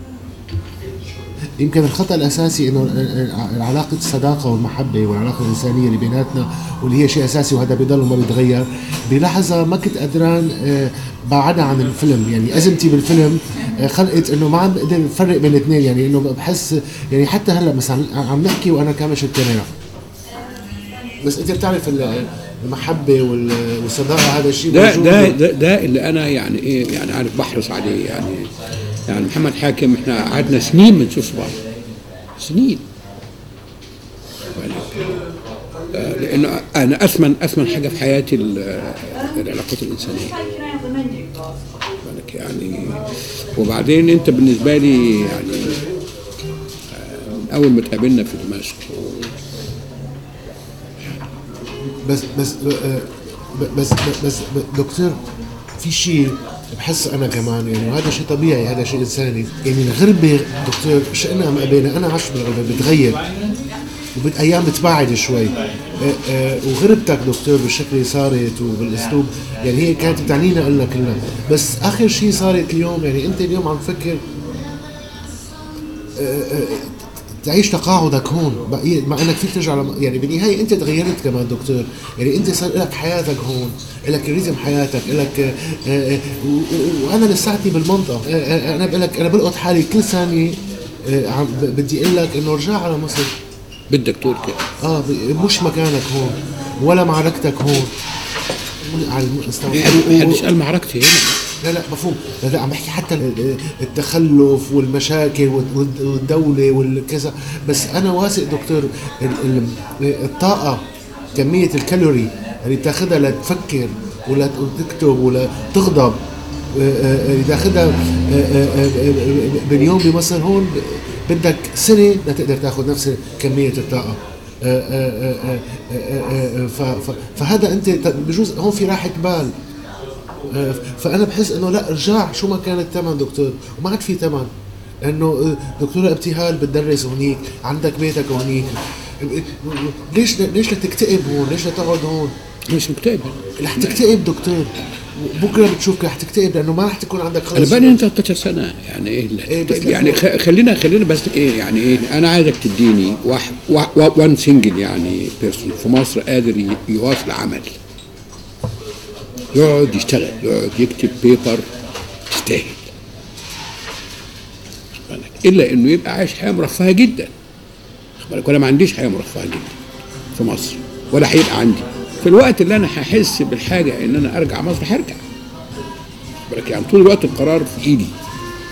يمكن الخطا الاساسي انه علاقه الصداقه والمحبه والعلاقه الانسانيه اللي بيناتنا واللي هي شيء اساسي وهذا بيضل وما بيتغير بلحظه ما كنت قدران آه، بعدها عن الفيلم يعني ازمتي بالفيلم آه، خلقت انه ما عم بقدر افرق بين الاثنين يعني انه بحس يعني حتى هلا مثلا عم نحكي وانا كامش الكاميرا بس انت بتعرف ال- المحبه وال- والصداقه هذا الشيء ده موجود. ده ده, ده اللي انا يعني ايه يعني عارف بحرص عليه يعني يعني محمد حاكم احنا قعدنا سنين ما نشوفش بعض سنين آه، لانه انا اثمن اثمن حاجه في حياتي ال- العلاقات الانسانيه بالك يعني وبعدين انت بالنسبه لي يعني آه، من اول ما اتقابلنا في دمشق بس بس آه، ب- بس بس ب- دكتور في شيء بحس انا كمان يعني وهذا شيء طبيعي هذا شيء انساني يعني الغربه دكتور شئنا ام ابينا انا عشت بالغربه بتغير وبالايام بتبعد شوي آه، آه، وغربتك دكتور بالشكل اللي صارت وبالاسلوب يعني هي كانت بتعنينا لنا كلنا بس اخر شيء صارت اليوم يعني انت اليوم عم تفكر آه، آه، تعيش تقاعدك هون بقية- مع انك فيك ترجع لم... يعني بالنهايه انت تغيرت كمان دكتور يعني انت صار لك حياتك هون لك ريزم حياتك لك آه، آه، و- و- وانا لساتني بالمنطقه آه، آه، انا بقول لك انا بلقط حالي كل ثانيه آه، عم ب- بدي اقول لك انه ارجع على مصر بدك تقول كده اه ب- مش مكانك هون ولا معركتك هون على المستوى محدش قال معركتي هنا لا لا مفهوم لا لا عم بحكي حتى ال- التخلف والمشاكل وال- والدولة والكذا بس أنا واثق دكتور ال- ال- الطاقة كمية الكالوري اللي بتاخدها لتفكر ولا تكتب ولا تغضب آه، آه، اللي تاخدها آه، آه، آه، آه، باليوم بمصر هون بدك سنة لتقدر تاخذ نفس كمية الطاقة آه، آه، آه، آه، آه، آه، ف- ف- فهذا انت بجوز هون في راحة بال آه، فانا بحس انه لا ارجع شو ما كان الثمن دكتور وما عاد في ثمن لانه آه، دكتوره ابتهال بتدرس هونيك عندك بيتك هونيك ليش ليش لتكتئب هون ليش لتقعد هون مش مكتئب رح تكتئب دكتور بكره بتشوف رح تكتئب لانه ما رح تكون عندك انا خلص بقالي انت 13 سنه يعني ايه إيه بس- يعني خ- خلينا خلينا بس ايه يعني ايه انا عايزك تديني واحد وان سنجل يعني بيرسون في مصر قادر ي- يواصل عمل يقعد يشتغل يقعد يكتب بيبر تستاهل واخد بالك؟ الا انه يبقى عايش حياه مرفهه جدا واخد بالك؟ وانا ما عنديش حياه مرفهه جدا في مصر ولا هيبقى عندي في الوقت اللي انا هحس بالحاجه ان انا ارجع مصر هرجع واخد بالك؟ يعني طول الوقت القرار في ايدي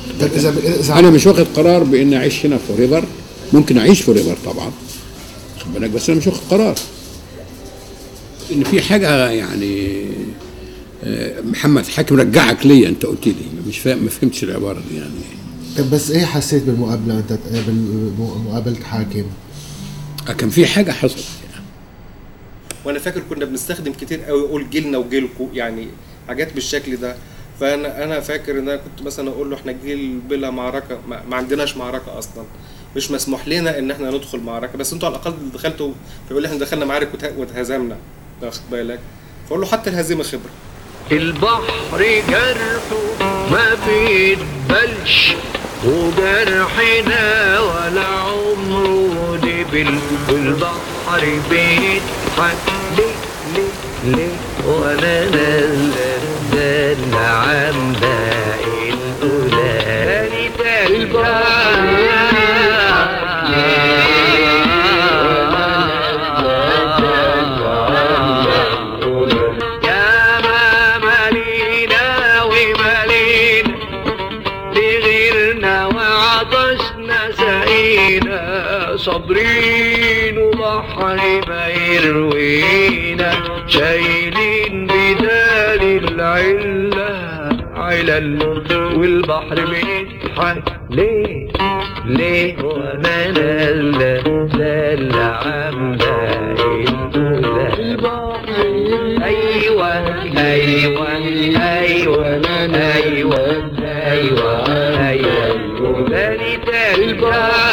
طب إذا إذا انا مش واخد قرار باني اعيش هنا فور ايفر ممكن اعيش فور ايفر طبعا خد بالك بس انا مش واخد قرار ان في حاجه يعني آه، محمد حاكم رجعك ليا انت قلت لي مش فاهم ما فهمتش العباره دي يعني طب بس ايه حسيت بالمقابله انت تقابل مقابله حاكم آه، كان في حاجه حصلت وانا فاكر كنا بنستخدم كتير قوي اقول جيلنا وجيلكو يعني حاجات بالشكل ده فانا انا فاكر ان انا كنت مثلا اقول له احنا جيل بلا معركه ما, ما عندناش معركه اصلا مش مسموح لنا ان احنا ندخل معركه بس انتوا على الاقل دخلتوا فيقول لي احنا دخلنا معارك وته- واتهزمنا واخد بالك فاقول له حتى الهزيمه خبره البحر جرحه ما بيتبلش وجرحنا ولا عمره دبل والبحر بيضحك ليه ليه ليه وانا نازل عن باقي الأولاد يا ما مالينا ومالينا لغيرنا وعطشنا سقينا صابرين وبحر ما يروينا شايلين بدال العلة علل والبحر بيضحك ليه ليه وانا نازلة نازلة عم باقي البحر ايوه ايوه ايوه ايوه ايوه ايوه تاني تاني